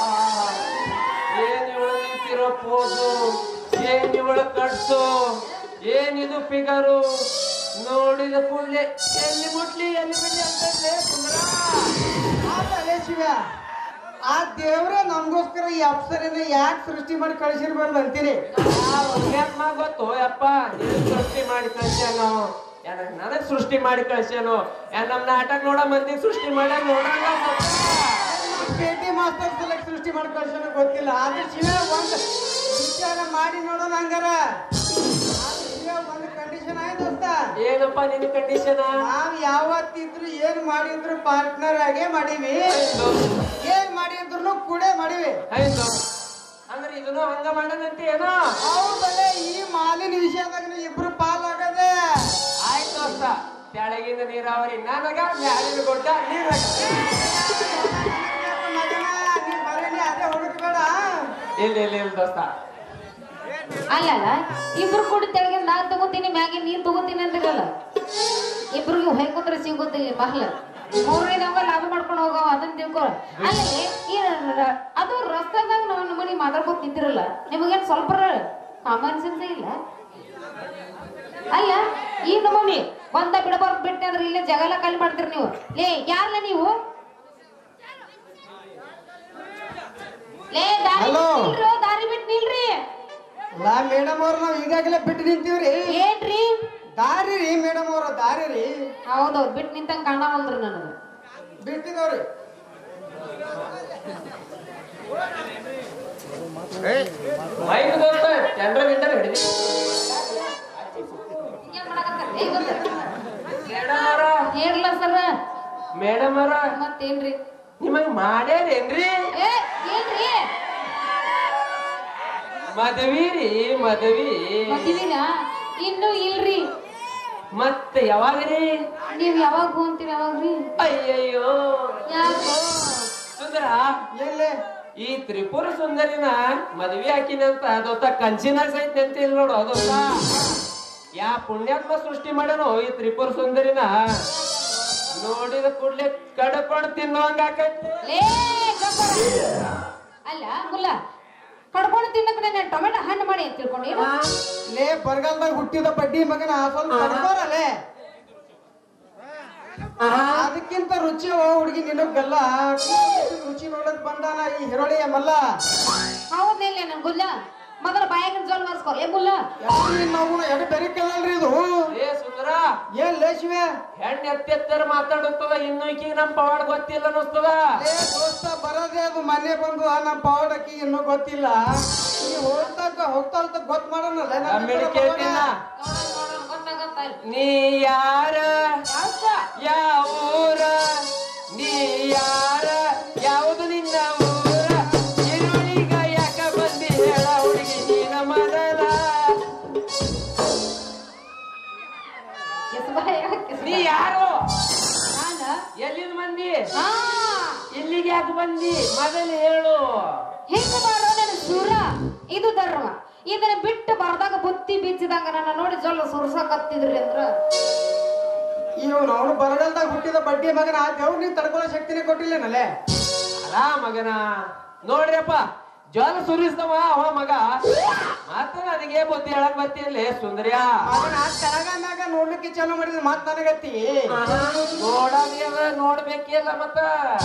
ಏನ್ ಇವಳು ನಿಂತಿರೋ ಪೋಸು ಏನ್ ಇವಳು ಕಟ್ಸು ಏನಿದು ಫಿಗರು ನೋಡಿದ ಕೂಡಲೇ ಎಲ್ಲಿ ಮುಟ್ಲಿ ಎಲ್ಲಿ ಬಿಡ್ಲಿ ಅಂತಲೇ ಸುಂದರ ಅಲ್ಲೇ ಶಿವ್ಯ ಆ ದೇವ್ರ ನಮಗೋಸ್ಕರ ಈ ಅಪ್ಸರೇನ ಯಾಕೆ ಸೃಷ್ಟಿ ಮಾಡಿ ಕಳಿಸಿರ್ಬಾರ್ದು ಅಂತೀನಿ ಅಮ್ಮ ಗೊತ್ತು ಯಪ್ಪ ನೀನು ಸೃಷ್ಟಿ ಮಾಡಿ ಕಳ್ಸ್ಯಾನು ಏನ ನನಗ್ ಸೃಷ್ಟಿ ಮಾಡಿ ಕಳ್ಸ್ಯಾನು ಏ ನಮ್ ನಾಟಕ ನೋಡ ಮಂದಿ ಸೃಷ್ಟಿ ಮಾಡ್ಯಾರ ನೋಡಂಗ ಪೇಟಿ ಮಾಸ್ತರ್ ಸಲಕ್ ಸೃಷ್ಟಿ ಮಾಡಿ ಕಳ್ಸೋಣ ಗೊತ್ತಿಲ್ಲ ಆದ್ರೆ ಶಿವ ಒಂದ್ ವಿಚಾರ ಮಾಡಿ ನೋಡೋಣ ಹಂಗಾರ ಆದ್ರೆ ಶಿವ ಒಂದ್ ಕಂಡೀಷನ್ ಆಯ್ತು ದೋಸ್ತ ಏನಪ್ಪ ನಿನ್ ಕಂಡೀಷನ್ ನಾವ್ ಯಾವತ್ತಿದ್ರು ಏನ್ ಮಾಡಿದ್ರು ಪಾರ್ಟ್ನರ್ ಆಗೇ ಮಾಡೀವಿ ಏನ್ ಮಾಡಿದ್ರು ಕೂಡೇ ಮಾಡಿವಿ ಆಯ್ತು ಅಂದ್ರೆ ಇದನ್ನು ಹಂಗ ಮಾಡದಂತೆ ಏನೋ ಹೌದಲ್ಲೇ ಈ ಮಾಲಿನ ವಿಷಯದಾಗ ನೀವು ಇಬ್ರು ಪಾಲಾಗದೆ ಆಯ್ತು ದೋಸ್ತ ಕೆಳಗಿಂದ ನೀರಾವರಿ ನನಗ ಮ್ಯಾಲಿನ ಗುಡ್ಡ ನೀರಾಗ ಮಗನ ನೀವ್ ಬರೀನಿ ಅದೇ ಹುಡುಕ್ಬೇಡ ಇಲ್ಲ ಇಲ್ಲ ಇಲ್ಲ ದೋಸ್ತ ಅಲ್ಲಲ್ಲ ಇಬ್ರು ಕೂಡ ತೆಳಗೆ ನಾನ್ ತಗೋತೀನಿ ಮ್ಯಾಗೆ ನೀನ್ ತಗೋತೀನಿ ಅಂದಿರಲ್ಲ ಇಬ್ರಿಗೆ ಹೊಯ್ಕೊಂಡ್ರೆ ಸಿಗುತ್ತೆ ಮಹಲ ಮೂರನೇ ನಂಗ ಲಾಭ ಮಾಡ್ಕೊಂಡು ಹೋಗವ ಅದನ್ನ ತಿಳ್ಕೊ ಅಲ್ಲಿ ಈ ರ- ಅದು ರಸ್ತಾದಾಗ ನಾವು ನಮ್ಮನಿ ಮಾತಾಡ್ಕೊತ ನಿಂತಿರಲ್ಲ ನಿಮಗೇನ್ ಸ್ವಲ್ಪ ಕಾಮನ್ ಸೆನ್ಸ್ ಇಲ್ಲ ಅಲ್ಲ ಈ ನಮೂನಿ ಒಂದ ಬಿಡಬಾರ್ದು ಬಿಟ್ಟೆ ಅಂದ್ರೆ ಇಲ್ಲೇ ಜಗಲ ಖಾಲಿ ಮಾಡ್ತೀರಿ ನೀವು ಲೇ ಯಾರಲ್ಲ ನೀವು ಲೇ ದಾರಿ Hello. ಬಿಟ್ ನಿಲ್ರೋ, ದಾರಿ ಬಿಟ್ಟು ನಿಲ್ರಿ ಲಾ ಮೇಡಮ್ ಅವ್ರ ನಾವ್ ಈಗಾಗಲೇ ಬಿಟ್ಟು ನಿಂತೀವ್ರಿ ಏನ್ರಿ ದಾರಿ ರೀ ಮೇಡಮ್ ಅವ್ರ ದಾರಿ ರೀ ಹೌದೌದು ಬಿಟ್ಟು ನಿಂತಂಗ ಕಾಣವಲ್ರಿ ನನಗೆ ಬಿಟ್ಟಿದವ್ರಿ ಮೈಕ್ ದೋಸ್ತ ಟೆಂಡರ್ ಗಿಂಡರ್ ಹಿಡಿದಿ ಮೇಡಮ್ ಅವರ ಹೇಳಲ್ಲ ಸರ್ ಮೇಡಮ್ ಅವರ ಮತ್ತೇನ್ರಿ ನಿಮಗ್ ಮಾಡ್ಯಾರೇನ್ರಿ ಏ ಏನ್ರಿ ಮದವಿ ರೀ ಮದವಿ ಮದುವಿನ ಇನ್ನು ಇಲ್ರಿ ಮತ್ತೆ ಯಾವಾಗ್ರಿ ನೀವ್ ಯಾವಾಗ ಹೂ ಅಂತೀರಿ ಯಾವಾಗ್ರಿ ಅಯ್ಯಯ್ಯೋ ಯಾಕೋ ಸುಂದರ ಎಲ್ಲೇ ಈ ತ್ರಿಪುರ ಸುಂದರಿನ ಮದ್ವಿ ಹಾಕಿನಂತ ಅದೊತ್ತ ಕಂಚಿನಾಗ ಸಹಿತ ನಿಂತಿಲ್ಲ ನೋಡು ಅದೊತ್ತ ಯಾ ಪುಣ್ಯಾತ್ಮ ಸೃಷ್ಟಿ ಮಾಡ್ಯಾನೋ ಈ ತ್ರಿಪುರ ಸುಂದರಿನ ನೋಡಿದ ಕೂಡ್ಲೆ ಕಡ್ಕೊಂಡ್ ತಿನ್ನುವಂಗ ಆಕೈತಿ ಲೇ ಗಬ್ಬರ. ಅಲ್ಲ ಮುಲ್ಲ ಕಡ್ಕೊಂಡು ತಿನ್ನಕ್ ನಾನು ಟೊಮೆಟೊ ಹಣ್ಣು ಮಾಡಿ ಅಂತ ತಿಳ್ಕೊಂಡು ಏನು ಲೇ ಬರಗಾಲದಾಗ ಹುಟ್ಟಿದ ಬಡ್ಡಿ ಮಗನ ಸ್ವಲ್ಪ ತಡ್ಕೋರಲ್ಲೇ ಅದಕ್ಕಿಂತ ರುಚಿ ಹುಡುಗಿ ನಿನಗಲ್ಲ ರುಚಿ ನೋಡಕ್ ಬಂದಾನ ಈ ಹಿರೋಳಿಯ ಮಲ್ಲ ಹೌದಿಲ್ಲ ನನ್ ಗುಲ್ಲ ಮೊದಲ ಬಾಯಾಗಿನ ಜೋಲ್ ಬರ್ಸ್ಕೊ ಏ ಮುಲ್ಲ ನಾವು ಎಡೆ ಬೆರಿಕಲ್ಲಲ್ರಿ ಇದು ಏ ಸುಂದರ ಏನ್ ಲೇಶಿವೆ ಹೆಣ್ಣು ಎತ್ತೆತ್ತರ ಮಾತಾಡುತ್ತದ ಇನ್ನು ಈಕಿಗೆ ನಮ್ ಪವಾಡ್ ಗೊತ್ತಿಲ್ಲ ಅನ್ನಿಸ್ತದ ಲೇ ದೋಸ್ತ ಬರೋದೇ ಅದು ಮನೆ ಬಂದು ನಮ್ಮ ಪಾವಡಕ್ಕಿ ಇನ್ನೂ ಗೊತ್ತಿಲ್ಲ ಈ ಹೋಗ್ತಾಕ ಹೋಗ್ತಾ ಹೋಗ್ತಾ ಗೊತ್ತ ಮಾಡೋಣಲ್ಲ ಆಮೇಲೆ ಕೇಳ್ತೀನ ನೀ ಯಾರ ಯಾವ ಊರ ನೀ ಯಾರ ಯಾವುದು ನಿನ್ನ ಊರ ಈರುಳ್ಳಿಗ ಯಾಕ ಬಂದಿ ಹೇಳ ಹುಡುಗಿ ನೀನ ಮೊದಲ ನೀ ಯಾರು ಎಲ್ಲಿಂದ ಬಂದಿ ಇಲ್ಲಿಗೆ ಯಾಕೆ ಬಂದಿ ಮೊದಲು ಹೇಳು ಹೆಂಗ ಮಾಡೋ ನನ್ನ ಸೂರ ಇದು ಧರ್ಮ ಇದನ್ನ ಬಿಟ್ಟು ಬರ್ದಾಗ ಬುತ್ತಿ ಬೀಚಿದಂಗ ನನ್ನ ನೋಡಿ ಜೊಲ್ಲ ಸುರ್ಸಕತ್ತಿದ್ರಿ ಅಂದ್ರ ಇವನು ಅವನು ಬರಗಾಲದಾಗ ಹುಟ್ಟಿದ ಬಡ್ಡಿ ಮಗನ ಆ ದೇವ್ರು ನೀವು ತಡ್ಕೊಳ್ಳೋ ಶಕ್ತಿನೇ ಕೊಟ್ಟಿಲ್ಲೇನಲ್ಲೇ ಅಲ್ಲ ಮಗನ ನೋಡ್ರಿಯಪ್ಪ ಜ್ವರ ಸುರಿಸ್ತವ ಅವ ಮಗ ಮತ್ತ ನನಗೆ ಬುದ್ಧಿ ಹೇಳಕ್ ಬರ್ತಿರ್ಲಿ ಸುಂದರ್ಯ ಮಗನ ತೆಳಗ ಮ್ಯಾಗ ನೋಡ್ಲಿಕ್ಕೆ ಚಾಲು ಮಾಡಿದ್ರೆ ಮಾತ್ ನನಗತ್ತಿ ನೋಡೋದೇ ನೋಡ್ಬೇಕಿಲ್ಲ ಮತ್ತ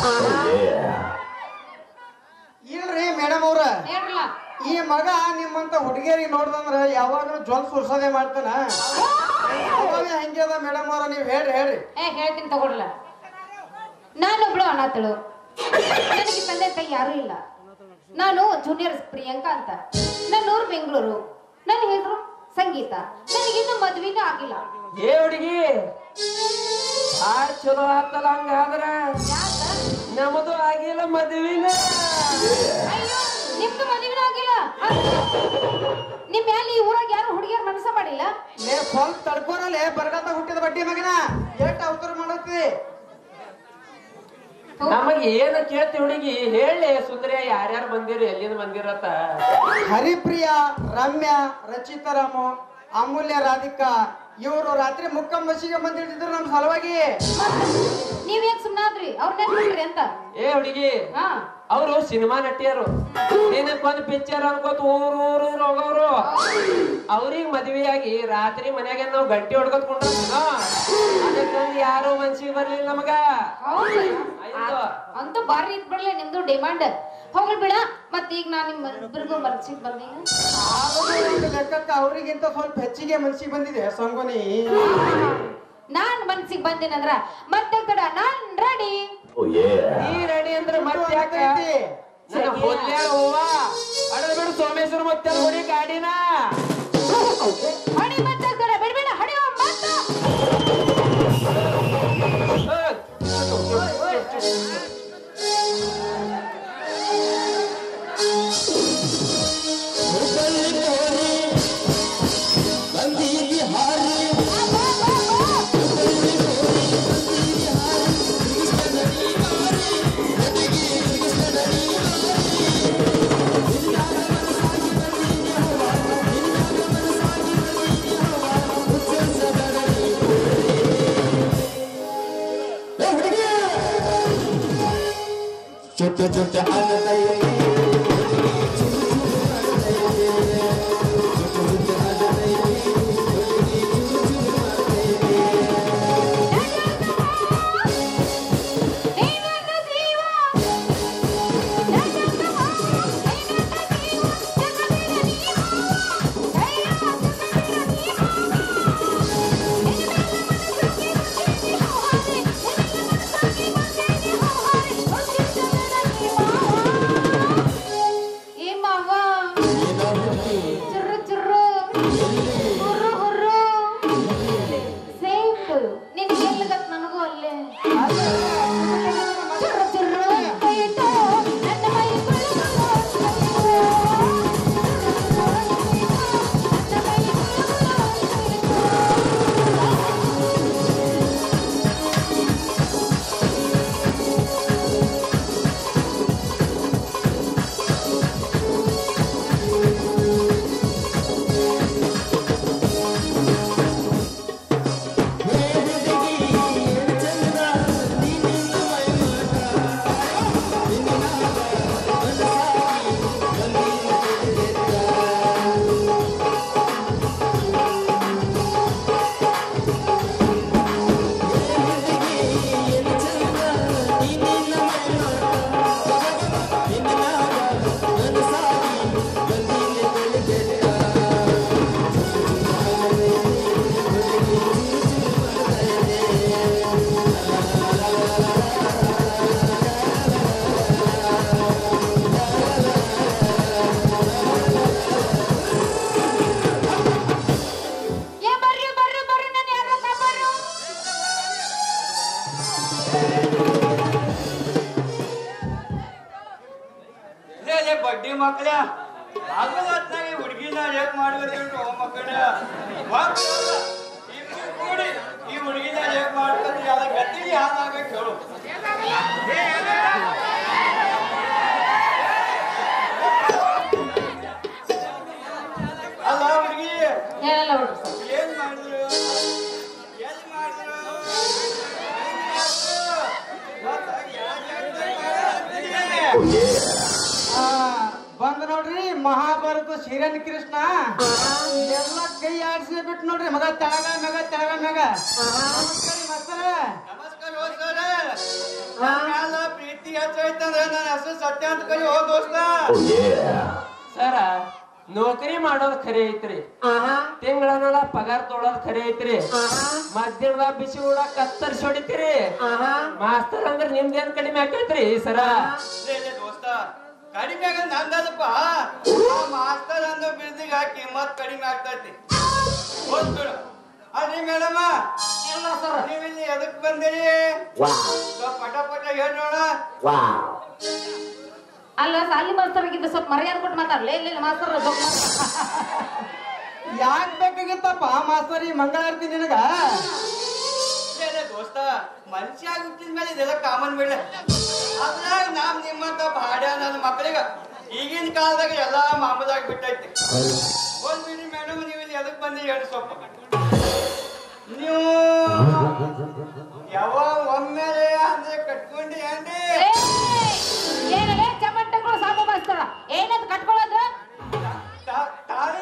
ಇಲ್ರಿ ಮೇಡಮ್ ಅವ್ರ ಹೇಳ್ರಲ್ಲ ಈ ಮಗ ನಿಮ್ಮಂತ ಹುಡುಗಿಯರಿಗೆ ನೋಡ್ದಂದ್ರ ಯಾವಾಗಲೂ ಜ್ವಲ್ ಸುರ್ಸೋದೇ ಮಾಡ್ತಾನ ಅವಾಗ ಹೆಂಗೆ ಅದ ಮೇಡಮ್ ಅವ್ರ ನೀವ್ ಹೇಳ್ರಿ ಹೇಳ್ರಿ ಏ ಹೇಳ್ತೀನಿ ತಗೊಳ್ಳ ನಾನೊಬ್ಳು ಅನಾಥಳು ನನಗೆ ತಂದೆ ತಾಯಿ ಯಾರೂ ಇಲ್ಲ ನಾನು ಜೂನಿಯರ್ ಪ್ರಿಯಾಂಕಾ ಅಂತ ನನ್ನ ಊರು ಬೆಂಗಳೂರು ನನ್ನ ಹೆಸರು ಸಂಗೀತ ನನಗಿನ್ನೂ ಮದ್ವೆನೂ ಆಗಿಲ್ಲ ಏ ಹುಡುಗಿ ಭಾಳ ಚಲೋ ಆತಲ್ಲ ಹಂಗಾದ್ರ ನಮ್ಮದು ಆಗಿಲ್ಲ ಮದ್ವಿನ ಅಯ್ಯೋ ನಿಮ್ದು ಮದುವೆನೂ ಆಗಿಲ್ಲ ನಿಮ್ ಮೇಲೆ ಈ ಊರಾಗ ಯಾರು ಹುಡುಗಿಯರ್ ಮನಸ್ಸ ಮಾಡಿಲ್ಲ ಲೇ ಸ್ವಲ್ಪ ತಡ್ಕೋರಲ್ಲೇ ಬರಗಾಲದಾಗ ಹುಟ್ಟಿದ ಬಡ್ಡಿ ಮಗನ ಎಷ್ಟು ಅವತಾರ ಮಾಡತ್ತಿ ನಮಗ್ ಏನ ಕೇಳ್ತಿ ಹುಡುಗಿ ಹೇಳಿ ಸುಂದರ್ಯ ಯಾರ್ಯಾರು ಬಂದಿರಿ ಎಲ್ಲಿಂದ ಬಂದಿರತ್ತ ಹರಿಪ್ರಿಯ ರಮ್ಯಾ ರಚಿತಾರಾಮು ಅಮೂಲ್ಯ ರಾಧಿಕಾ ಇವರು ರಾತ್ರಿ ಮುಕ್ಕಂಬಸಿಗೆ ಬಂದಿರ್ತಿದ್ರು ನಮ್ ಸಲುವಾಗಿ ನೀವ್ ಯಾಕೆ ಸುಮ್ಮನಾದ್ರಿ ಅವ್ರ ನೆನ್ಬಿಟ್ರಿ ಅಂತ ಏ ಹುಡುಗಿ ಹಾ ಅವರು ಸಿನಿಮಾ ನಟಿಯರು ದಿನಕ್ಕೆ ಒಂದು ಪಿಕ್ಚರ್ ಅನ್ಕೋತ ಊರು ಊರು ಊರು ಹೋಗೋರು ಅವ್ರಿಗೆ ಮದ್ವೆಯಾಗಿ ರಾತ್ರಿ ಮನ್ಯಾಗ ನಾವು ಗಂಟೆ ಹೊಡ್ಕೊತ್ ಕೊಂಡ್ರ ಅದಕ್ಕೊಂದು ಯಾರು ಮನ್ಸಿಗೆ ಬರ್ಲಿಲ್ಲ ನಮಗ ಹೌದು ಆಯ್ತು. ಅಂತೂ ಬಾರಿ ಇದ್ ಬಿಡ್ಲೆ ನಿಮ್ದು ಡಿಮಾಂಡ್ ಹೋಗ್ಲಿ ಬಿಡ ಮತ್ ಈಗ ನಾನ್ ನಿಮ್ ಇಬ್ಬರಿಗೂ ಮನ್ಸಿಗೆ ಬಂದೀನಿ ಆದರೂ ಒಂದು ಲೆಕ್ಕಕ್ಕ ಅವರಿಗಿಂತ ಸ್ವಲ್ಪ ಹೆಚ್ಚಿಗೆ ಮನ್ಸಿಗೆ ಬಂದಿದೆ ಸಂಗೋನಿ ನಾನ್ ಮನ್ಸಿಗೆ ಬಂದಿನಂದ್ರ ಮತ್ತೆ ಕಡ ನಾನ್ ರೆಡಿ ನೀ ರೆಡಿ ಅಂದ್ರೆ ಮತ್ತೆ ಯಾಕ ನನ್ನ ಹೊಲ್ಲೆ ಹೂವ ಅಡದ ಬಿಡು ಸೋಮೇಶ್ವರ ಮತ್ತೆ ನೋಡಿ ಗಾಡಿನ ಹಡಿ ಮತ್ತೆ ಕಡ ಬಿಡ್ಬೇಡ ಹಡಿ ಮತ್ತ ಚುಟ್ಟ ಚುಟ್ಟ ಹಾಕತೈತಿ ನೀನನ್ನ ಜೀವ ನನ್ನ ನೀನನ್ನ ಜೀವ ಜಗತ್ತಿನ ನೀವ ಧೈರ್ಯ ಜಗತ್ತಿನ ನೀವ ನೀವ ಮಕ್ಕಳ ಆಗಲತ್ನಾಗ ಹುಡುಗಿನ ಹೇಗ್ ಮಾಡ್ಬೇಕು ಮಕ್ಕಳ ಕೂಡಿ ಈ ಹುಡುಗಿನ ಹೇಗ್ ಮಾಡ್ಕೊಂಡ್ರಿ ಅದ ಗತಿಗೆ ಹಾಲಾಗಬೇಕು ಹೇಳು ಅಲ್ಲ ಹುಡುಗಿ ಹೇಳಲ್ಲ ಬಿಡ್ರಿ ಸರ್ ಏನ್ ಮಾಡಿದ್ರು ಏನ್ ಮಾಡಿದ್ರು ಬಂದ ನೋಡ್ರಿ ಮಹಾಭಾರತ ಶ್ರೀರನ್ ಕೃಷ್ಣ ಎಲ್ಲ ಕೈ ಆಡಿಸಿ ಬಿಟ್ಟು ನೋಡ್ರಿ ಮಗ ತೆಳಗ ಮಗ ತೆಳಗ ಮಗ ನಮಸ್ಕಾರ ಮಾಸ್ತರ ನಮಸ್ಕಾರ ಹೋದ ಕಾಲ ಪ್ರೀತಿ ಹೆಚ್ಚಾಯ್ತಂದ್ರೆ ನನ್ನ ಹೆಸರು ಸತ್ಯ ಅಂತ ಕೈ ಹೋದ ದೋಸ್ತ ಸರ ನೌಕರಿ ಮಾಡೋದ್ ಖರೆ ಐತ್ರಿ ತಿಂಗಳನ್ನೆಲ್ಲ ಪಗಾರ ತೊಳೋದ್ ಖರೆ ಐತ್ರಿ ಮಧ್ಯಾಹ್ನದ ಬಿಸಿ ಊಟ ಕತ್ತರಿಸಿ ಹೊಡಿತೀರಿ ಮಾಸ್ತರ್ ಅಂದ್ರ ನಿಮ್ದೇನ್ ಕಡಿಮೆ ಆಕೈತ್ರಿ ಸರ ಲೇ, ಲೇ, ದೋಸ್ತ ಕಡಿಮೆ ಆಗ ನಂದಲ್ಲಪ್ಪ ಆ ಮಾಸ್ತರ್ ಅನ್ನೋ ಬಿಲ್ದಿಗೆ ಹಾಕಿ ಮತ್ ಕಡಿಮೆ ಆಗ್ತೈತಿ ಹೋಗ್ಬಿಡು ಅಲ್ರಿ ಮೇಡಮ ಇಲ್ಲ ಸರ್ ನೀವಿಲ್ಲಿ ಎದಕ್ ಬಂದಿರಿ ಸ್ವಲ್ಪ ಪಟ ಪಟ ಹೇಳಿ ನೋಡ ಅಲ್ಲ ಸಾಲಿ ಮಾಸ್ತರ್ಗಿಂತ ಸ್ವಲ್ಪ ಮರ್ಯಾದೆ ಕೊಟ್ಟು ಮಾತಾಡ್ಲೇ ಇಲ್ಲ ಮಾಸ್ತರ್ ಯಾಕ್ ಬೇಕಾಗಿತ್ತಪ್ಪ ಮಾಸ್ತರಿ ಮಂಗಳಾರತಿ ನಿನಗ ಲೇ, ಲೇ, ದೋಸ್ತ ಮನುಷ್ಯ ಹುಟ್ಟಿದ ಮೇಲೆ ಇದೆಲ್ಲ ಕಾಮನ್ ಬಿಡ್ಲೆ ಅದ್ರಾಗ ನಾವ್ ನಿಮ್ಮಂತ ಬಾಡ್ಯ ನನ್ನ ಮಕ್ಕಳಿಗ ಈಗಿನ ಕಾಲದಾಗ ಎಲ್ಲಾ ಮಾಮೂಲಾಗಿ ಬಿಟ್ಟೈತಿ ಹೋಗ್ಬಿಡಿ ಮೇಡಮ್ ನೀವು ಇಲ್ಲಿ ಎದಕ್ ಬಂದಿರಿ ಹೇಳಿ ಸ್ವಲ್ಪ ನೀವು ಯಾವಾಗ ಒಮ್ಮೆಲೆ ಅಂದ್ರೆ ಕಟ್ಕೊಂಡಿ ಏನ್ರಿ ಏನಲೇ ಚಮಂಟಗಳು ಸಾಕು ಮಾಸ್ತರ ಏನಂತ ಕಟ್ಕೊಳ್ಳೋದು ತಾ- ತಾಳಿ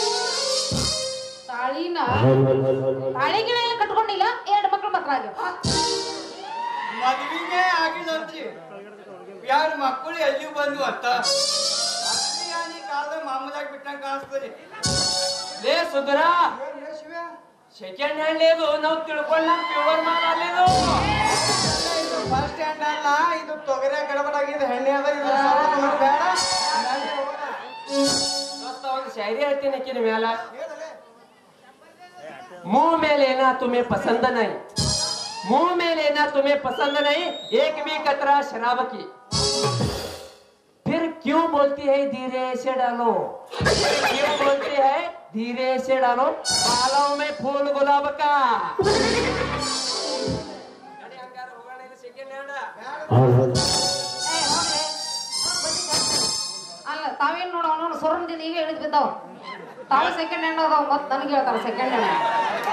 ತಾಳಿನ ತಾಳಿಗಿನ ಎಲ್ಲ ಕಟ್ಕೊಂಡಿಲ್ಲ ಎರಡು ಮಕ್ಳು ಮಾತ್ರ ಆಗ್ಯಾವ ಮದ್ವಿಗೆ ಆಗಿದಂತ್ರಿ ಯಾರು ಮಕ್ಕಳು ಎಲ್ಲಿ ಬಂದು ಅಂತ ಅದ್ರಲ್ಲಿ ಕಾಲದಾಗ ಮಾಮೂಲಾಗಿ ಬಿಟ್ಟಂಗ ಕಾಣಿಸ್ತದೆ ಲೇ ಸುಧರ ಸೆಕೆಂಡ್ ಹ್ಯಾಂಡ್ ಇದು ನಾವು ತಿಳ್ಕೊಂಡ್ ನಮ್ ಪ್ಯೂರ್ ಮಾಲ್ ಅಲ್ಲಿದು ಫಸ್ಟ್ ಸ್ಟ್ಯಾಂಡ್ ಅಲ್ಲ ಇದು ತೊಗರೆ ಗಡಬಡಾಗಿದೆ ಹೆಣ್ಣೆ ಅದ ಇದು ಸ್ವಲ್ಪ ನಮಗ್ ಬೇಡ ನಡಿ ಹೋಗೋಣ. ದೋಸ್ತ ಒಂದು ಶಾಯರಿ ಹೇಳ್ತೀನಿ ಆಕಿನ ಮ್ಯಾಲ मुंह में लेना तुम्हें पसंद नहीं मुंह में लेना तुम्हें पसंद नहीं एक भी कतरा शराब की फिर क्यों बोलती है धीरे से डालो फिर क्यों बोलती है धीरे से डालो बालों में फूल गुलाब का ಅಲ್ಲ ತಾವೇನ್ ನೋಡ ಅವನು ಸೊರಂದಿಂದ ಈಗ ಇಳಿದ್ ಬಿದ್ದಾವ ತಾವು ಸೆಕೆಂಡ್ ಹ್ಯಾಂಡ್ ಅದಾವ ಮತ್ ನನಗೆ ಹೇಳ್ತಾರ ಸೆಕೆಂಡ್ ಹ್ಯಾಂಡ್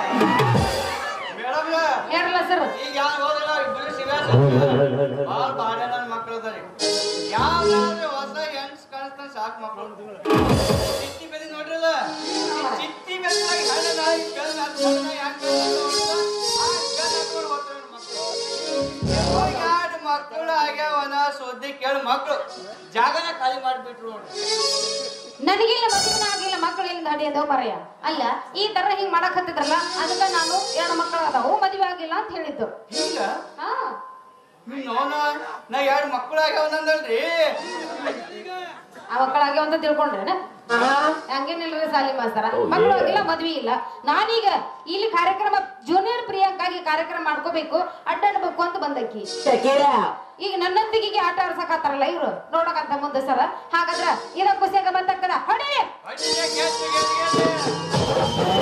ಮೇಡಮ್ ಹೇಳಲ್ಲ ಸರ್ ಈಗ ಯಾರು ಹೋದಲ್ಲ ಇಬ್ಬರು ಸಿಗಾಸ ಭಾಳ ಬಾಡ ನನ್ನ ಮಕ್ಕಳು ಅದಾರಿ ಯಾವ್ದಾದ್ರು ಹೊಸ ಹೆಣ್ಸ್ ಕಾಣಿಸ್ತಾನೆ ಸಾಕು ಮಕ್ಕಳು ಚಿತ್ತಿ ಬೆಲೆ ನೋಡ್ರಲ್ಲ ಈ ಚಿತ್ತಿ ಬೆಲೆದಾಗ ಹೆಣ್ಣು ನಾಯಿ ಗಂಡು ಹಾಕ್ಕೊಂಡು ಯಾಕೆ ಆ ಗಂಡು ಹಾಕ್ಕೊಂಡು ಹೋಗ್ತಾರೆ ಮಕ್ಕಳು ಎರಡು ಮಕ್ಕಳು ಆಗ್ಯಾವನ ಸುದ್ದಿ ಕೇಳಿ ಮಕ್ಕಳು ಜಾಗನ ಖಾಲಿ ಮಾಡಿಬಿಟ್ರು ನೋಡ್ರಿ ನನಗಿಲ್ಲ ಮದುವೆ ಆಗಿಲ್ಲ ಮಕ್ಕಳು ಎಲ್ಲಿಂದ ಹಡಿಯೋದು ಮರೆಯ ಅಲ್ಲ ಈ ತರ ಹಿಂಗ್ ಮಾಡಕ್ ಹತ್ತಿದ್ರಲ್ಲ ಅದಕ್ಕ ನಾನು ಎರಡು ಮಕ್ಕಳು ಅದಾವು ಮದುವೆ ಆಗಿಲ್ಲ ಅಂತ ಹೇಳಿದ್ದು ಹಿಂಗ ಹಾ ನೋನ ನಾ ಎರಡು ಮಕ್ಕಳು ಆಗ್ಯಾವನಂದಲ್ರಿ ಆ ಮಕ್ಕಳಾಗ್ಯಾವ ಅಂತ ತಿಳ್ಕೊಂಡ್ರೇನ ಹಂಗೇನಿಲ್ರಿ ಸಾಲಿ ಮಾಸ್ತರ ಮಕ್ಕಳು ಆಗಿಲ್ಲ ಮದ್ವಿ ಇಲ್ಲ ನಾನೀಗ ಇಲ್ಲಿ ಕಾರ್ಯಕ್ರಮ ಜೂನಿಯರ್ ಪ್ರಿಯಾಂಕಾಗಿ ಕಾರ್ಯಕ್ರಮ ಮಾಡ್ಕೋಬೇಕು ಅಡ್ಡಾಡ್ಬೇಕು ಅಂತ ಬಂದಕ್ಕಿ ಈಗ ನನ್ನೊಂದಿಗೆ ಆಟ ಆಡ್ಸಕತ್ತಾರಲ್ಲ ಇವ್ರು ನೋಡಕಂತ ಮುಂದೆ ಸರ ಹಾಗಾದ್ರ ಇದ ಖುಷಿಯಾಗ ಬಂದಕ್ಕದ ಹೊಡಿ ಅಡ್ಡಿಲ್ಲ, ಗೆದ್ದು, ಗೆದ್ದು, ಗೆದ್ದು.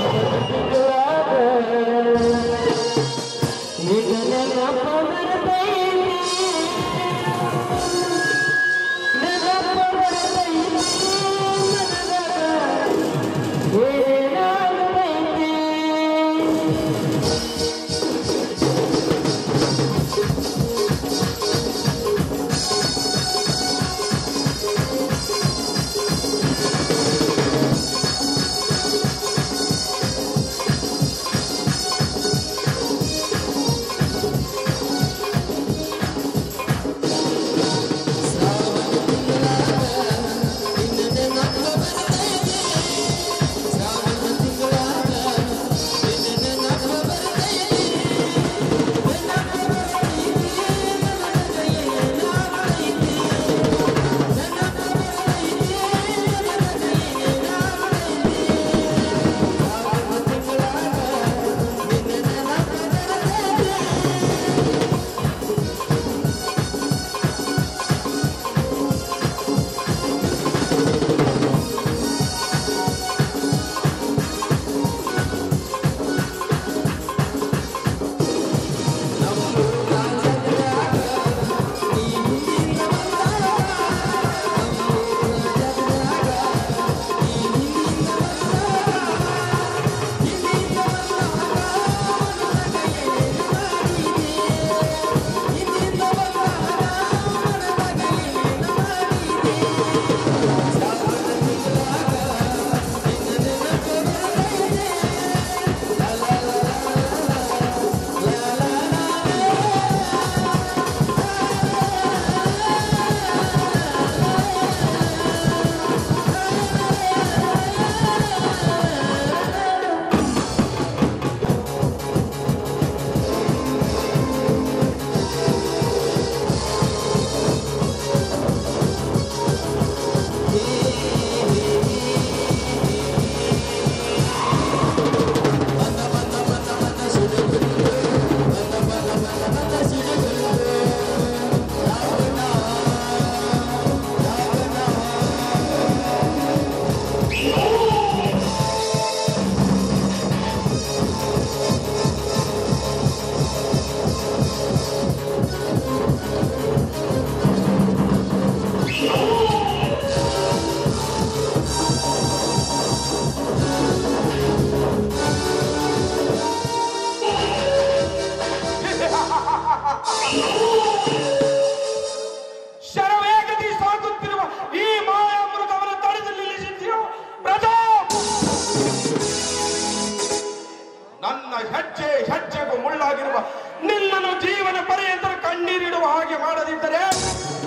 ಏ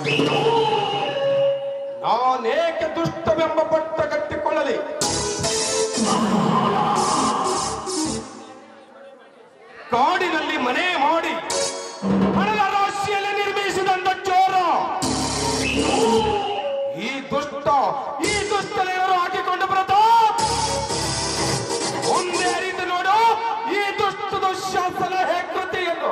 ನಾನೇಕೆ ದುಷ್ಟವೆಂಬ ಪಟ್ಟ ಕಟ್ಟಿಕೊಳ್ಳಲಿ ಕಾಡಿನಲ್ಲಿ ಮನೆ ಮಾಡಿ ಹಣದ ರಾಶಿಯಲ್ಲಿ ನಿರ್ಮಿಸಿದಂತ ಚೋರ ಈ ದುಷ್ಟ ಈ ದುಷ್ಟನೆಯವರು ಹಾಕಿಕೊಂಡು ಪ್ರತಾಪ್ ಒಂದೇ ಅರಿತು ನೋಡು ಈ ದುಷ್ಟದ ಶಾಸನ ಹೆಗ್ಗತಿಯನ್ನು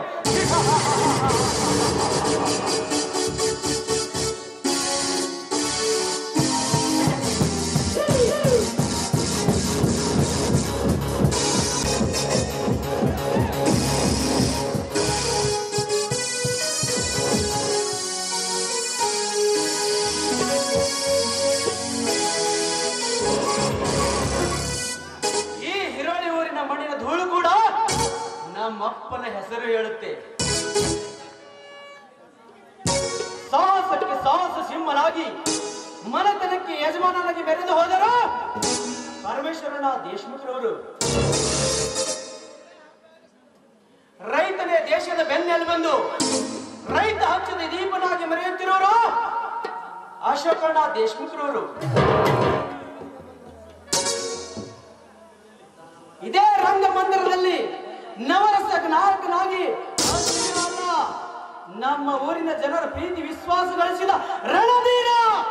ಈ ಹಿರೋಳಿ ಊರಿನ ಮಣ್ಣಿನ ಧೂಳು ಕೂಡ ನಮ್ಮಪ್ಪನ ಹೆಸರು ಹೇಳುತ್ತೆ ಸಾಹಸಕ್ಕೆ ಸಾಹಸ ಸಿಂಹನಾಗಿ ಮನೆತನಕ್ಕೆ ಯಜಮಾನನಾಗಿ ಬೆರೆದು ಹೋದರು ಪರಮೇಶ್ವರನ ದೇಶಮುಖರವರು ರೈತನೇ ದೇಶದ ಬೆನ್ನೆಲು ಬಂದು ರೈತ ಹಚ್ಚದ ದೀಪನಾಗಿ ಮೆರೆಯುತ್ತಿರುವರು ಅಶೋಕಣ್ಣ ದೇಶಮುಖರವರು ಇದೇ ರಂಗಮಂದಿರದಲ್ಲಿ ನವರಸ ನಾಯಕನಾಗಿ ಅಷ್ಟೇ ಅಲ್ಲ, ನಮ್ಮ ಊರಿನ ಜನರ ಪ್ರೀತಿ ವಿಶ್ವಾಸ ಗಳಿಸಿದ ರಣಧೀರ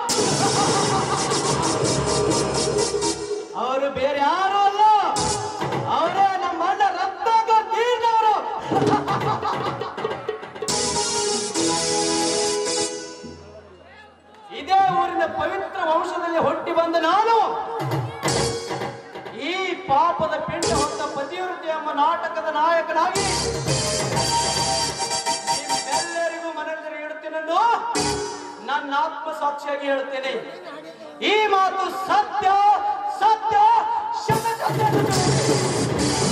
ಅವರು ಬೇರೆ ಯಾರು ಅಲ್ಲ ಅವರೇ ನಮ್ಮ ಅಣ್ಣ ರತ್ನಾಕರ್ ತೀರ್ನವರು ಇದೇ ಊರಿನ ಪವಿತ್ರ ವಂಶದಲ್ಲಿ ಹುಟ್ಟಿ ಬಂದ ನಾನು ಈ ಪಾಪದ ಪಿಂಡ ಹೊತ್ತ ಪತಿವೃತ್ತಿ ಎಂಬ ನಾಟಕದ ನಾಯಕನಾಗಿ ನಿಮ್ಮೆಲ್ಲರಿಗೂ ಮನದಲ್ಲಿ ಇಡುತ್ತೇನೆಂದು ನನ್ನ ಆತ್ಮ ಸಾಕ್ಷಿಯಾಗಿ ಹೇಳುತ್ತೇನೆ ಈ ಮಾತು ಸತ್ಯ ಸತ್ಯ ಶತ ಸತ್ಯ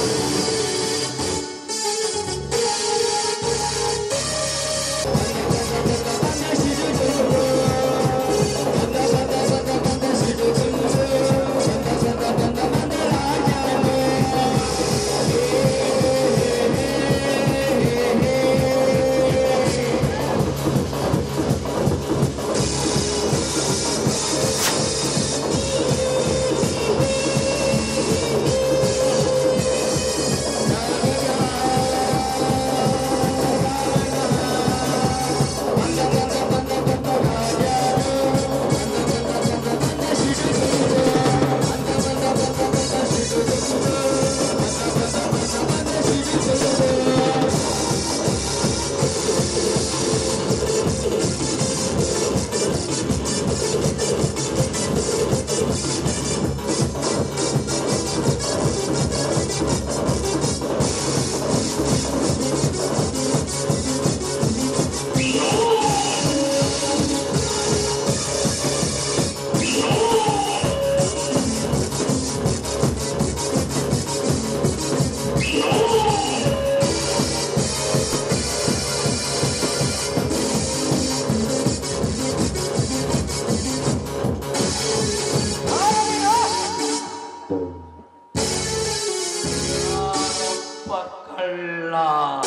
ಕಳ್ಳ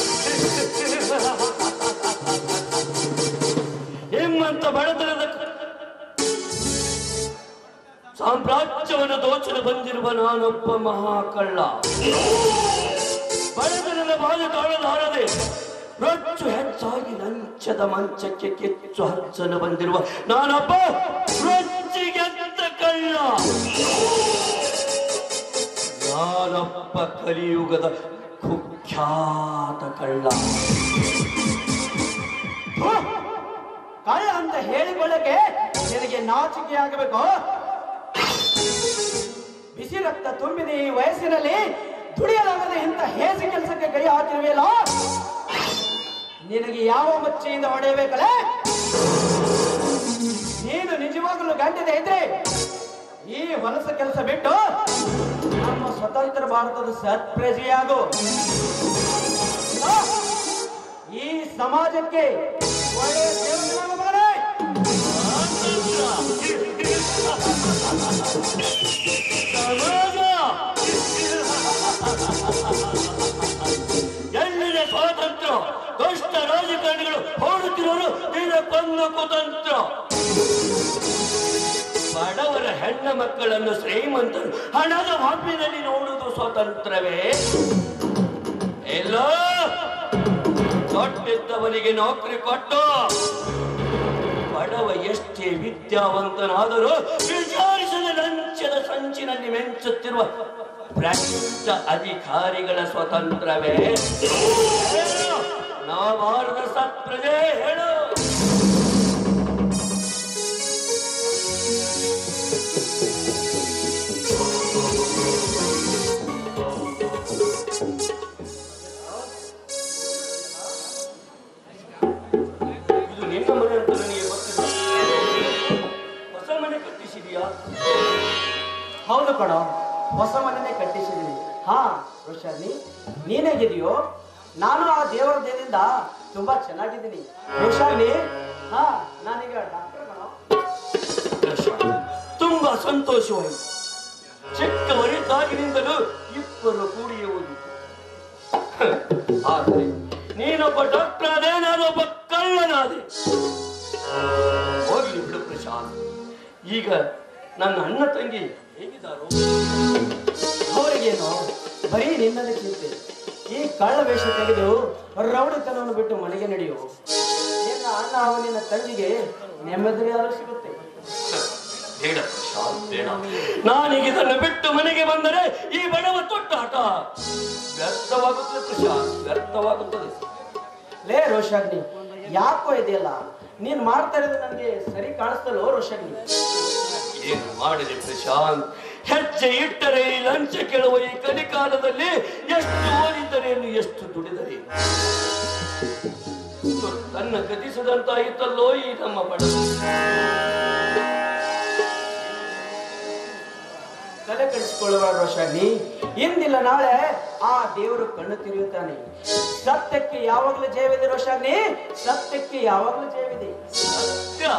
ನಿಮ್ಮಂತ ಬಡತನದ ಸಾಮ್ರಾಜ್ಯವನ್ನು ದೋಚಲು ಬಂದಿರುವ ನಾನೊಬ್ಬ ಮಹಾಕಳ್ಳ ಬಡತನದ ಬಾಧೆ ತಾಳಲಾರದೆ ರೊಚ್ಚು ಹೆಚ್ಚಾಗಿ ಲಂಚದ ಮಂಚಕ್ಕೆ ಕಿಚ್ಚು ಹಚ್ಚಲು ಬಂದಿರುವ ನಾನೊಬ್ಬ ರೊಚ್ಚಿಗೆದ್ದ ಕಳ್ಳ ನಾನೊಬ್ಬ ಕಲಿಯುಗದ ಕುಖ್ಯಾತ ಕಳ್ಳ ಥು! ಕಳ್ಳ ಅಂತ ಹೇಳಿಕೊಳ್ಳಕ್ಕೆ ನಿನಗೆ ನಾಚಿಕೆ ಆಗಬೇಕು ಬಿಸಿ ರಕ್ತ ತುಂಬಿದ ಈ ವಯಸ್ಸಿನಲ್ಲಿ ದುಡಿಯಲಾಗದೆ ಇಂಥ ಹೇಸಿ ಕೆಲಸಕ್ಕೆ ಕೈ ಹಾಕಿರುವೆಯಲ್ಲ ನಿನಗೆ ಯಾವ ಮಚ್ಚೆಯಿಂದ ಹೊಡೆಯಬೇಕಲ್ಲ ನೀನು ನಿಜವಾಗಲೂ ಗಂಟದೆ ಇದ್ರೆ ಈ ಹೊಲಸ ಕೆಲಸ ಬಿಟ್ಟು ನಮ್ಮ ಸ್ವತಂತ್ರ ಭಾರತದ ಸತ್ಪ್ರಜೆಯಾಗು ಆ, ಈ ಸಮಾಜಕ್ಕೆ ಒಳ್ಳೆಯ ಸೇವಕನಾಗು ಮಗನೇ. ಸಮಾಜ ಎಲ್ಲಿದೆ ಸ್ವಾತಂತ್ರ್ಯ ದುಷ್ಟ ರಾಜಕಾರಣಿಗಳು ಹೋಡುತ್ತಿರುವರು ನಿನ್ನ ಕೊಂದು ಒಂದು ಕುತಂತ್ರ ಬಡವರ ಹೆಣ್ಣ ಮಕ್ಕಳನ್ನು ಶ್ರೀಮಂತರು ಹಣದ ಹಬ್ಬಿನಲ್ಲಿ ನೋಡುವುದು ಸ್ವತಂತ್ರವೇ ಇಲ್ಲ ಕೊಟ್ಟಿದ್ದವನಿಗೆ ನೌಕರಿ ಕೊಟ್ಟು ಬಡವ ಎಷ್ಟೇ ವಿದ್ಯಾವಂತನಾದರೂ ವಿಚಾರಿಸದ ಲಂಚದ ಸಂಚಿನಲ್ಲಿ ಮೆಂಚುತ್ತಿರುವ ಭ್ರಷ್ಟ ಅಧಿಕಾರಿಗಳ ಸ್ವತಂತ್ರವೇ ಹೇಳು, ನವಭಾರತ ಸತ್ಪ್ರಜೆ ಹೇಳು ಇದು ನಿನ್ನ ಮನೆ ಅಂತ ನನಗೆ ಗೊತ್ತಿಲ್ಲ ಹೊಸ ಮನೆ ಕಟ್ಟಿಸಿದೀಯಾ ಹೌದು ಕಣ ಹೊಸ ಮನೆನೇ ಕಟ್ಟಿಸಿದೀನಿ ಹಾ ರೋಷಾನಿ ನೀನೇಗಿದೆಯೋ ನಾನು ಆ ದೇವರ ದೇದಿಂದ ತುಂಬಾ ಚೆನ್ನಾಗಿದ್ದೀನಿ ರೋಷಾನಿ ಹಾ ನಾನೀಗ ಡಾಕ್ಟರ್ ಕಣೋ ದರ್ಶನ, ತುಂಬಾ ಸಂತೋಷವಾಯಿತು ಚಿಕ್ಕವರಿದ್ದಾಗಿನಿಂದಲೂ ಇಬ್ಬರು ಕೂಡಿಯುವುದು ಆದರೆ ನೀನೊಬ್ಬ ಡಾಕ್ಟರ್ ಆದೆ ನಾನೊಬ್ಬ ಕಳ್ಳನಾದೆ ಹೋಗ್ಲಿ ಬಿಡು ಪ್ರಶಾಂತ್ ಈಗ ನನ್ನ ಅಣ್ಣ ತಂಗಿ ಹೇಗಿದ್ದಾರೋ ಅವರಿಗೇನು ಬರೀ ನಿನ್ನದೇ ಚಿಂತೆ ಈ ಕಳ್ಳ ವೇಷ ತೆಗೆದು ರೌಡಿತನವನ್ನು ಬಿಟ್ಟು ಮನೆಗೆ ನಡೆಯು ನಿನ್ನ ಅಣ್ಣ ಹಾಗೂ ನಿನ್ನ ತಂಗಿಗೆ ನೆಮ್ಮದಿಯಾರು ಸಿಗುತ್ತೆ ಬೇಡ ಪ್ರಶಾಂತ್ ಬೇಡ ನಾನೀಗ ಇದನ್ನು ಬಿಟ್ಟು ಮನೆಗೆ ಬಂದರೆ ಈ ಬಡವ ತೊಟ್ಟಾಟ ವ್ಯರ್ಥವಾಗುತ್ತದೆ ಪ್ರಶಾಂತ್ ವ್ಯರ್ಥವಾಗುತ್ತದೆ ಲೇ ರೋಷಾಗ್ನಿ ಯಾಕೋ ಇದೆಯಲ್ಲ ನೀನ್ ಮಾಡ್ತಾ ಇರೋದು ನನಗೆ ಸರಿ ಕಾಣಿಸ್ತಲ್ಲೋ ರೋಷಾಗ್ನಿ ಏನು ಮಾಡಿದೆ ಪ್ರಶಾಂತ್ ಹೆಜ್ಜೆ ಇಟ್ಟರೆ ಈ ಲಂಚ ಕೇಳುವ ಈ ಕಲಿಕಾಲದಲ್ಲಿ ಎಷ್ಟು ಓದಿದರೇನು ಎಷ್ಟು ದುಡಿದರೇನು ತನ್ನ ಗತಿಸದಂತಾಯಿತಲ್ಲೋ ಈ ನಮ್ಮ ಬಡವ ತಲೆ ಕೆಡಿಸಿಕೊಳ್ಳುವ ರೋಷಾಗ್ನಿ ಇಂದಿಲ್ಲ ನಾಳೆ ಆ ದೇವರು ಕಣ್ಣು ತಿರುಗುತ್ತಾನೆ ಸತ್ಯಕ್ಕೆ ಯಾವಾಗಲೂ ಜಯವಿದೆ ರೋಷಾಗ್ನಿ ಸತ್ಯಕ್ಕೆ ಯಾವಾಗಲೂ ಜಯವಿದೆ ಸತ್ಯ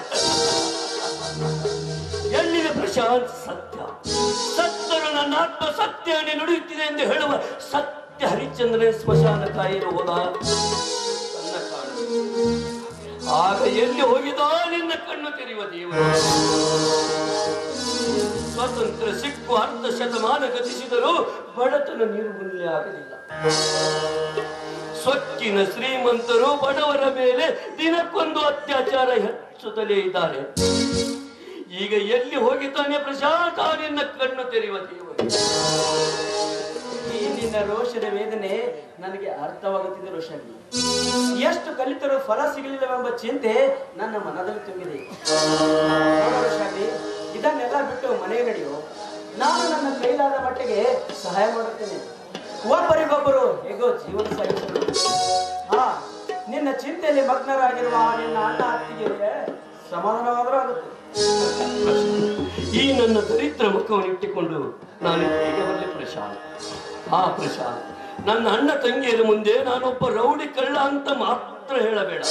ಎಲ್ಲಿದೆ ಪ್ರಶಾಂತ್ ಸತ್ಯ ಸತ್ತರು ನನ್ನ ಆತ್ಮ ಸತ್ಯವನ್ನೇ ನುಡಿಯುತ್ತಿದೆ ಎಂದು ಹೇಳುವ ಸತ್ಯ ಹರಿಶ್ಚಂದ್ರನ ಸ್ಮಶಾನ ಕಾಯಿರುವುದ ನನ್ನ ಕಾಣು ಆಗ ಎಲ್ಲಿ ಹೋಗಿದ ನಿನ್ನ ಕಣ್ಣು ತೆರೆಯುವ ದೇವರು ಸ್ವಾತಂತ್ರ್ಯ ಸಿಕ್ಕು ಅರ್ಧ ಶತಮಾನ ಗತಿಸಿದರೂ ಬಡತನ ನಿರ್ಮೂಲ್ಯ ಆಗಲಿಲ್ಲ ಸೊಕ್ಕಿನ ಶ್ರೀಮಂತರು ಬಡವರ ಮೇಲೆ ದಿನಕ್ಕೊಂದು ಅತ್ಯಾಚಾರ ಹೆಚ್ಚುತ್ತಲೇ ಇದ್ದಾರೆ ಈಗ ಎಲ್ಲಿ ಹೋಗಿದ್ದಾನೆ ಪ್ರಶಾಂತ ನಿನ್ನ ಕಣ್ಣು ತೆರೆಯುವ ದೇವರು ಈ ನಿನ್ನ ರೋಷದ ವೇದನೆ ನನಗೆ ಅರ್ಥವಾಗುತ್ತಿದೆ ರೋಷಾಗ್ನಿ ಎಷ್ಟು ಕಲಿತರೂ ಫಲ ಸಿಗಲಿಲ್ಲವೆಂಬ ಚಿಂತೆ ನನ್ನ ಮನದಲ್ಲಿ ತುಂಬಿದೆ ನೋಡು ರೋಷಾಗ್ನಿ ಇದನ್ನೆಲ್ಲ ಬಿಟ್ಟು ಮನೆಗೆ ನಡೆಯು ನಾನು ನನ್ನ ಕೈಲಾದ ಮಟ್ಟಿಗೆ ಸಹಾಯ ಮಾಡುತ್ತೇನೆ ಒಬ್ಬರಿಗೊಬ್ಬರು ಹೇಗೋ ಜೀವನ ಸಾಗಿಸಲು ಹಾ ನಿನ್ನ ಚಿಂತೆಯಲ್ಲಿ ಮಗ್ನರಾಗಿರುವ ಆ ನಿನ್ನ ಅಣ್ಣ ಅತ್ತಿಗೆ ಸಮಾಧಾನವಾದರೂ ಆಗುತ್ತೆ ಈ ನನ್ನ ದರಿದ್ರ ಮುಖವನ್ನಿಟ್ಟುಕೊಂಡು ನಾನು ಹೇಗೆ ಬರಲಿ ಪ್ರಶಾಂತ್ ಆ ಪ್ರಶಾಂತ್ ನನ್ನ ಅಣ್ಣ ತಂಗಿಯರ ಮುಂದೆ ನಾನೊಬ್ಬ ರೌಡಿ ಕಳ್ಳ ಅಂತ ಮಾತ್ರ ಹೇಳಬೇಡ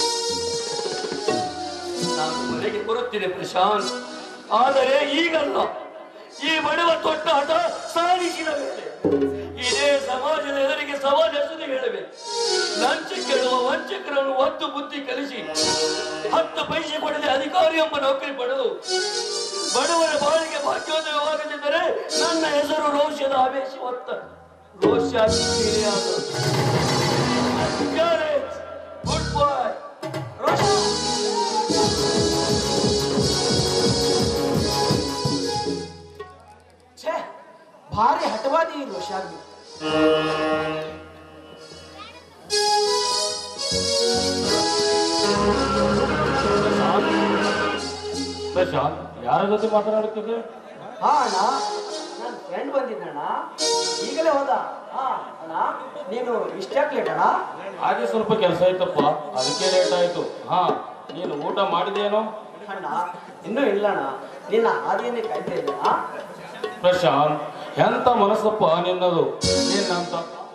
ನಾನು ಮನೆಗೆ ಬರುತ್ತೇನೆ ಪ್ರಶಾಂತ್ ಆದರೆ ಈಗಲ್ಲ ಈ ಬಡವ ತೊಟ್ಟಾಟ ಸಾಧಿಸಿದ ಮೇಲೆ ಇದೇ ಸಮಾಜದ ಎದುರಿಗೆ ಸವಾಲು ಎಸೆದು ಹೇಳಬೇಕು ಲಂಚ ಕೇಳುವ ವಂಚಕರನ್ನು ಒತ್ತು ಬುದ್ಧಿ ಕಲಿಸಿ ಹತ್ತು ಪೈಸೆ ಕೊಡದೆ ಅಧಿಕಾರಿ ಎಂಬ ನೌಕರಿ ಪಡೆದು ಬಡವರ ಬಾಳಿಗೆ ಭಾಗ್ಯೋದಯವಾಗದಿದ್ದರೆ ನನ್ನ ಹೆಸರು ರೋಷದ ಆವೇಶ ಹೊತ್ತ ರೋಷ ಗುಡ್ ಬಾಯ್ ರೋಷ ಛೇ ಭಾರಿ ಹಠವಾದಿ ಈ ರೋಷಾಗ್ನಿ ಪ್ರಶಾಂತ್ ಯಾರ ಜೊತೆ ಮಾತನಾಡುತ್ತಿದ್ದೆ ಹಾ ಅಣ್ಣ ನನ್ನ ಫ್ರೆಂಡ್ ಬಂದಿದ್ದಣ್ಣ ಈಗಲೇ ಹೋದ ಹಾ ಅಣ್ಣ ನೀನು ಇಷ್ಟ್ಯಾಕ್ ಲೇಟ್ ಅಣ್ಣ ಹಾಗೆ ಸ್ವಲ್ಪ ಕೆಲಸ ಆಯ್ತಪ್ಪ ಅದಕ್ಕೆ ಲೇಟ್ ಆಯ್ತು ಹಾ ನೀನು ಊಟ ಮಾಡಿದೇನೋ ಅಣ್ಣ ಇನ್ನೂ ಇಲ್ಲಣ್ಣ ನಿನ್ನ ಹಾದಿಯನ್ನೇ ಕಾಯ್ತಾ ಇದ್ದೀನ ಪ್ರಶಾಂತ್ ಎಂತ ಮನಸ್ಸಪ್ಪ ನಿನ್ನದು ನಿನ್ನಂತ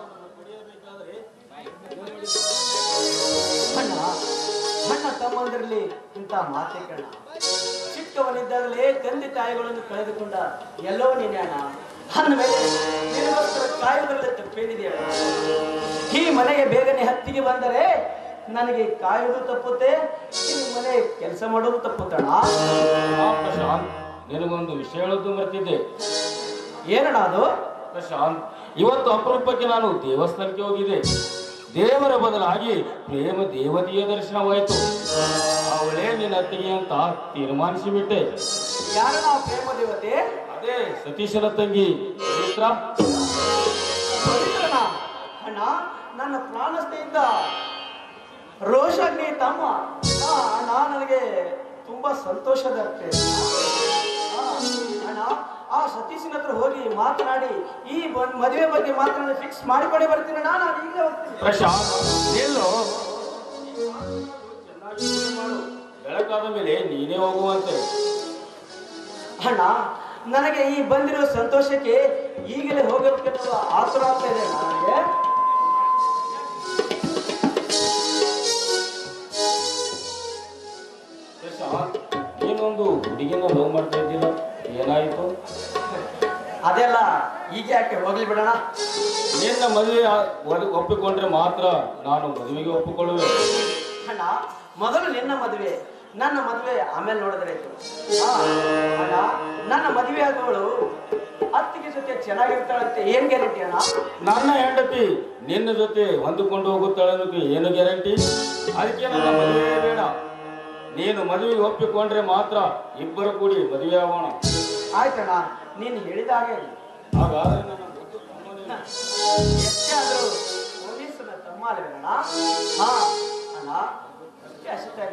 ಅಣ್ಣ ಅಣ್ಣ ತಮ್ಮಂದಿರಲಿ ಇಂಥ ಮಾತೆ ಕಣ್ಣ ಚಿಕ್ಕವನಿದ್ದಾಗಲೇ ತಂದೆ ತಾಯಿಗಳನ್ನು ಕಳೆದುಕೊಂಡ ಎಲ್ಲೋ ನೀನೆ ಅಣ್ಣ ಅಂದ ಮೇಲೆ ನಿನಗೋಸ್ಕರ ಕಾಯುವುದರಲ್ಲಿ ತಪ್ಪೇನಿದೆ ಅಣ್ಣ ಈ ಮನೆಗೆ ಬೇಗನೆ ಹತ್ತಿಗೆ ಬಂದರೆ ನನಗೆ ಕಾಯೋದು ತಪ್ಪುತ್ತೆ ಈ ಮನೆ ಕೆಲಸ ಮಾಡೋದು ತಪ್ಪುತ್ತಣ್ಣ ಆ ಪ್ರಶಾಂತ್ ನಿನಗೊಂದು ವಿಷಯ ಹೇಳೋದು ಮರ್ತಿದ್ದೆ ಏನಣ್ಣ ಅದು ಪ್ರಶಾಂತ್ ಇವತ್ತು ಅಪರೂಪಕ್ಕೆ ನಾನು ದೇವಸ್ಥಾನಕ್ಕೆ ಹೋಗಿದ್ದೆ ದೇವರ ಬದಲಾಗಿ ಪ್ರೇಮ ದೇವತೆಯ ದರ್ಶನವಾಯಿತು ಅವಳೇ ನಿನ್ನ ಅತ್ತಿಗೆ ಅಂತ ತೀರ್ಮಾನಿಸಿಬಿಟ್ಟೆ ಯಾರಣ್ಣ ಆ ಪ್ರೇಮ ದೇವತೆ ಅದೇ ಸತೀಶನ ತಂಗಿ ಪವಿತ್ರ ಪವಿತ್ರನ ಅಣ್ಣ ನನ್ನ ಪ್ರಾಣ ಸ್ನೇಹಿತ ರೋಷಾಗ್ನಿ ತಮ್ಮ ಆ, ಅಣ್ಣ ನನಗೆ ತುಂಬಾ ಸಂತೋಷದ ಆಗ್ತದೆ ಆ, ಅಣ್ಣ ಆ ಸತೀಶನ ಹತ್ರ ಹೋಗಿ ಮಾತನಾಡಿ ಈ ಬ- ಮದುವೆ ಬಗ್ಗೆ ಮಾತನಾಡಿ ಫಿಕ್ಸ್ ಮಾಡಿಕೊಂಡೇ ಬರ್ತೀನಿ ಅಣ್ಣ ನಾನು ಈಗಲೇ ಹೋಗ್ತೀನಿ ಪ್ರಶಾಂತ್ ನಿಲ್ಲು ಚೆನ್ನಾಗಿ ಯೋಚ್ನೆ ಮಾಡು. ಬೆಳಕಾದ ಮೇಲೆ ನೀನೇ ಹೋಗುವಂತೆ ಅಣ್ಣ ನನಗೆ ಈ ಬಂದಿರೋ ಸಂತೋಷಕ್ಕೆ ಈಗಲೇ ಹೋಗೋದಕ್ಕೆ ತುಂಬ ಆತುರ ಆಗ್ತಾ ಇದೆ ಅಣ್ಣ ನನಗೆ ಪ್ರಶಾಂತ್ ನೀನೊಂದು ಹುಡುಗಿನ ಲವ್ ಮಾಡ್ತಾ ಇದ್ದಿಲ್ಲ ಏನಾಯಿತು ಅದೆಲ್ಲ ಈಗ ಯಾಕೆ ಹೋಗ್ಲಿ ಬಿಡೋಣ ನಿನ್ನ ಮದುವೆ ಆ- ಒದ- ಒಪ್ಪಿಕೊಂಡ್ರೆ ಮಾತ್ರ ನಾನು ಮದುವೆಗೆ ಒಪ್ಪಿಕೊಳ್ಳುವೆ ಅಣ್ಣ ಮೊದಲು ನಿನ್ನ ಮದುವೆ ನನ್ನ ಮದುವೆ ಆಮೇಲೆ ನೋಡಿದ್ರೆ ಆಯ್ತು. ಆ, ಅಣ್ಣ ನನ್ನ ಮದುವೆ ಆದವಳು ಅತ್ತಿಗೆ ಜೊತೆ ಚೆನ್ನಾಗಿರ್ತಾಳಂತೆ ಏನ್ ಗ್ಯಾರಂಟಿ ಅಣ್ಣ ನನ್ನ ಹೆಂಡತಿ ನಿನ್ನ ಜೊತೆ ಹೊಂದಿಕೊಂಡು ಹೋಗುತ್ತಾಳೆ ಅನ್ನೋದು ಏನು ಗ್ಯಾರಂಟಿ ಅದಕ್ಕೆ ನನ್ನ ಮದುವೆ ಬೇಡ ನೀನು ಮದುವೆಗೆ ಒಪ್ಪಿಕೊಂಡ್ರೆ ಮಾತ್ರ ಇಬ್ಬರು ಕೂಡಿ ಮದುವೆ ಆಗೋಣ ಆಯ್ತಣ್ಣ ನೀನು ಹೇಳಿದ ಹಾಗೆ ಆಗ್ಲಿ. ಹಾಗಾದ್ರೆ ನನ್ನ ಮುದ್ದು ತಮ್ಮನಿಗೆ ಎಷ್ಟೇ ಆದ್ರೂ ಪೊಲೀಸನ ತಮ್ಮ ಅಲ್ವೇನಣ್ಣ ಹಾ ಅಣ್ಣ ಅಷ್ಟೇ ಅಷ್ಟೇ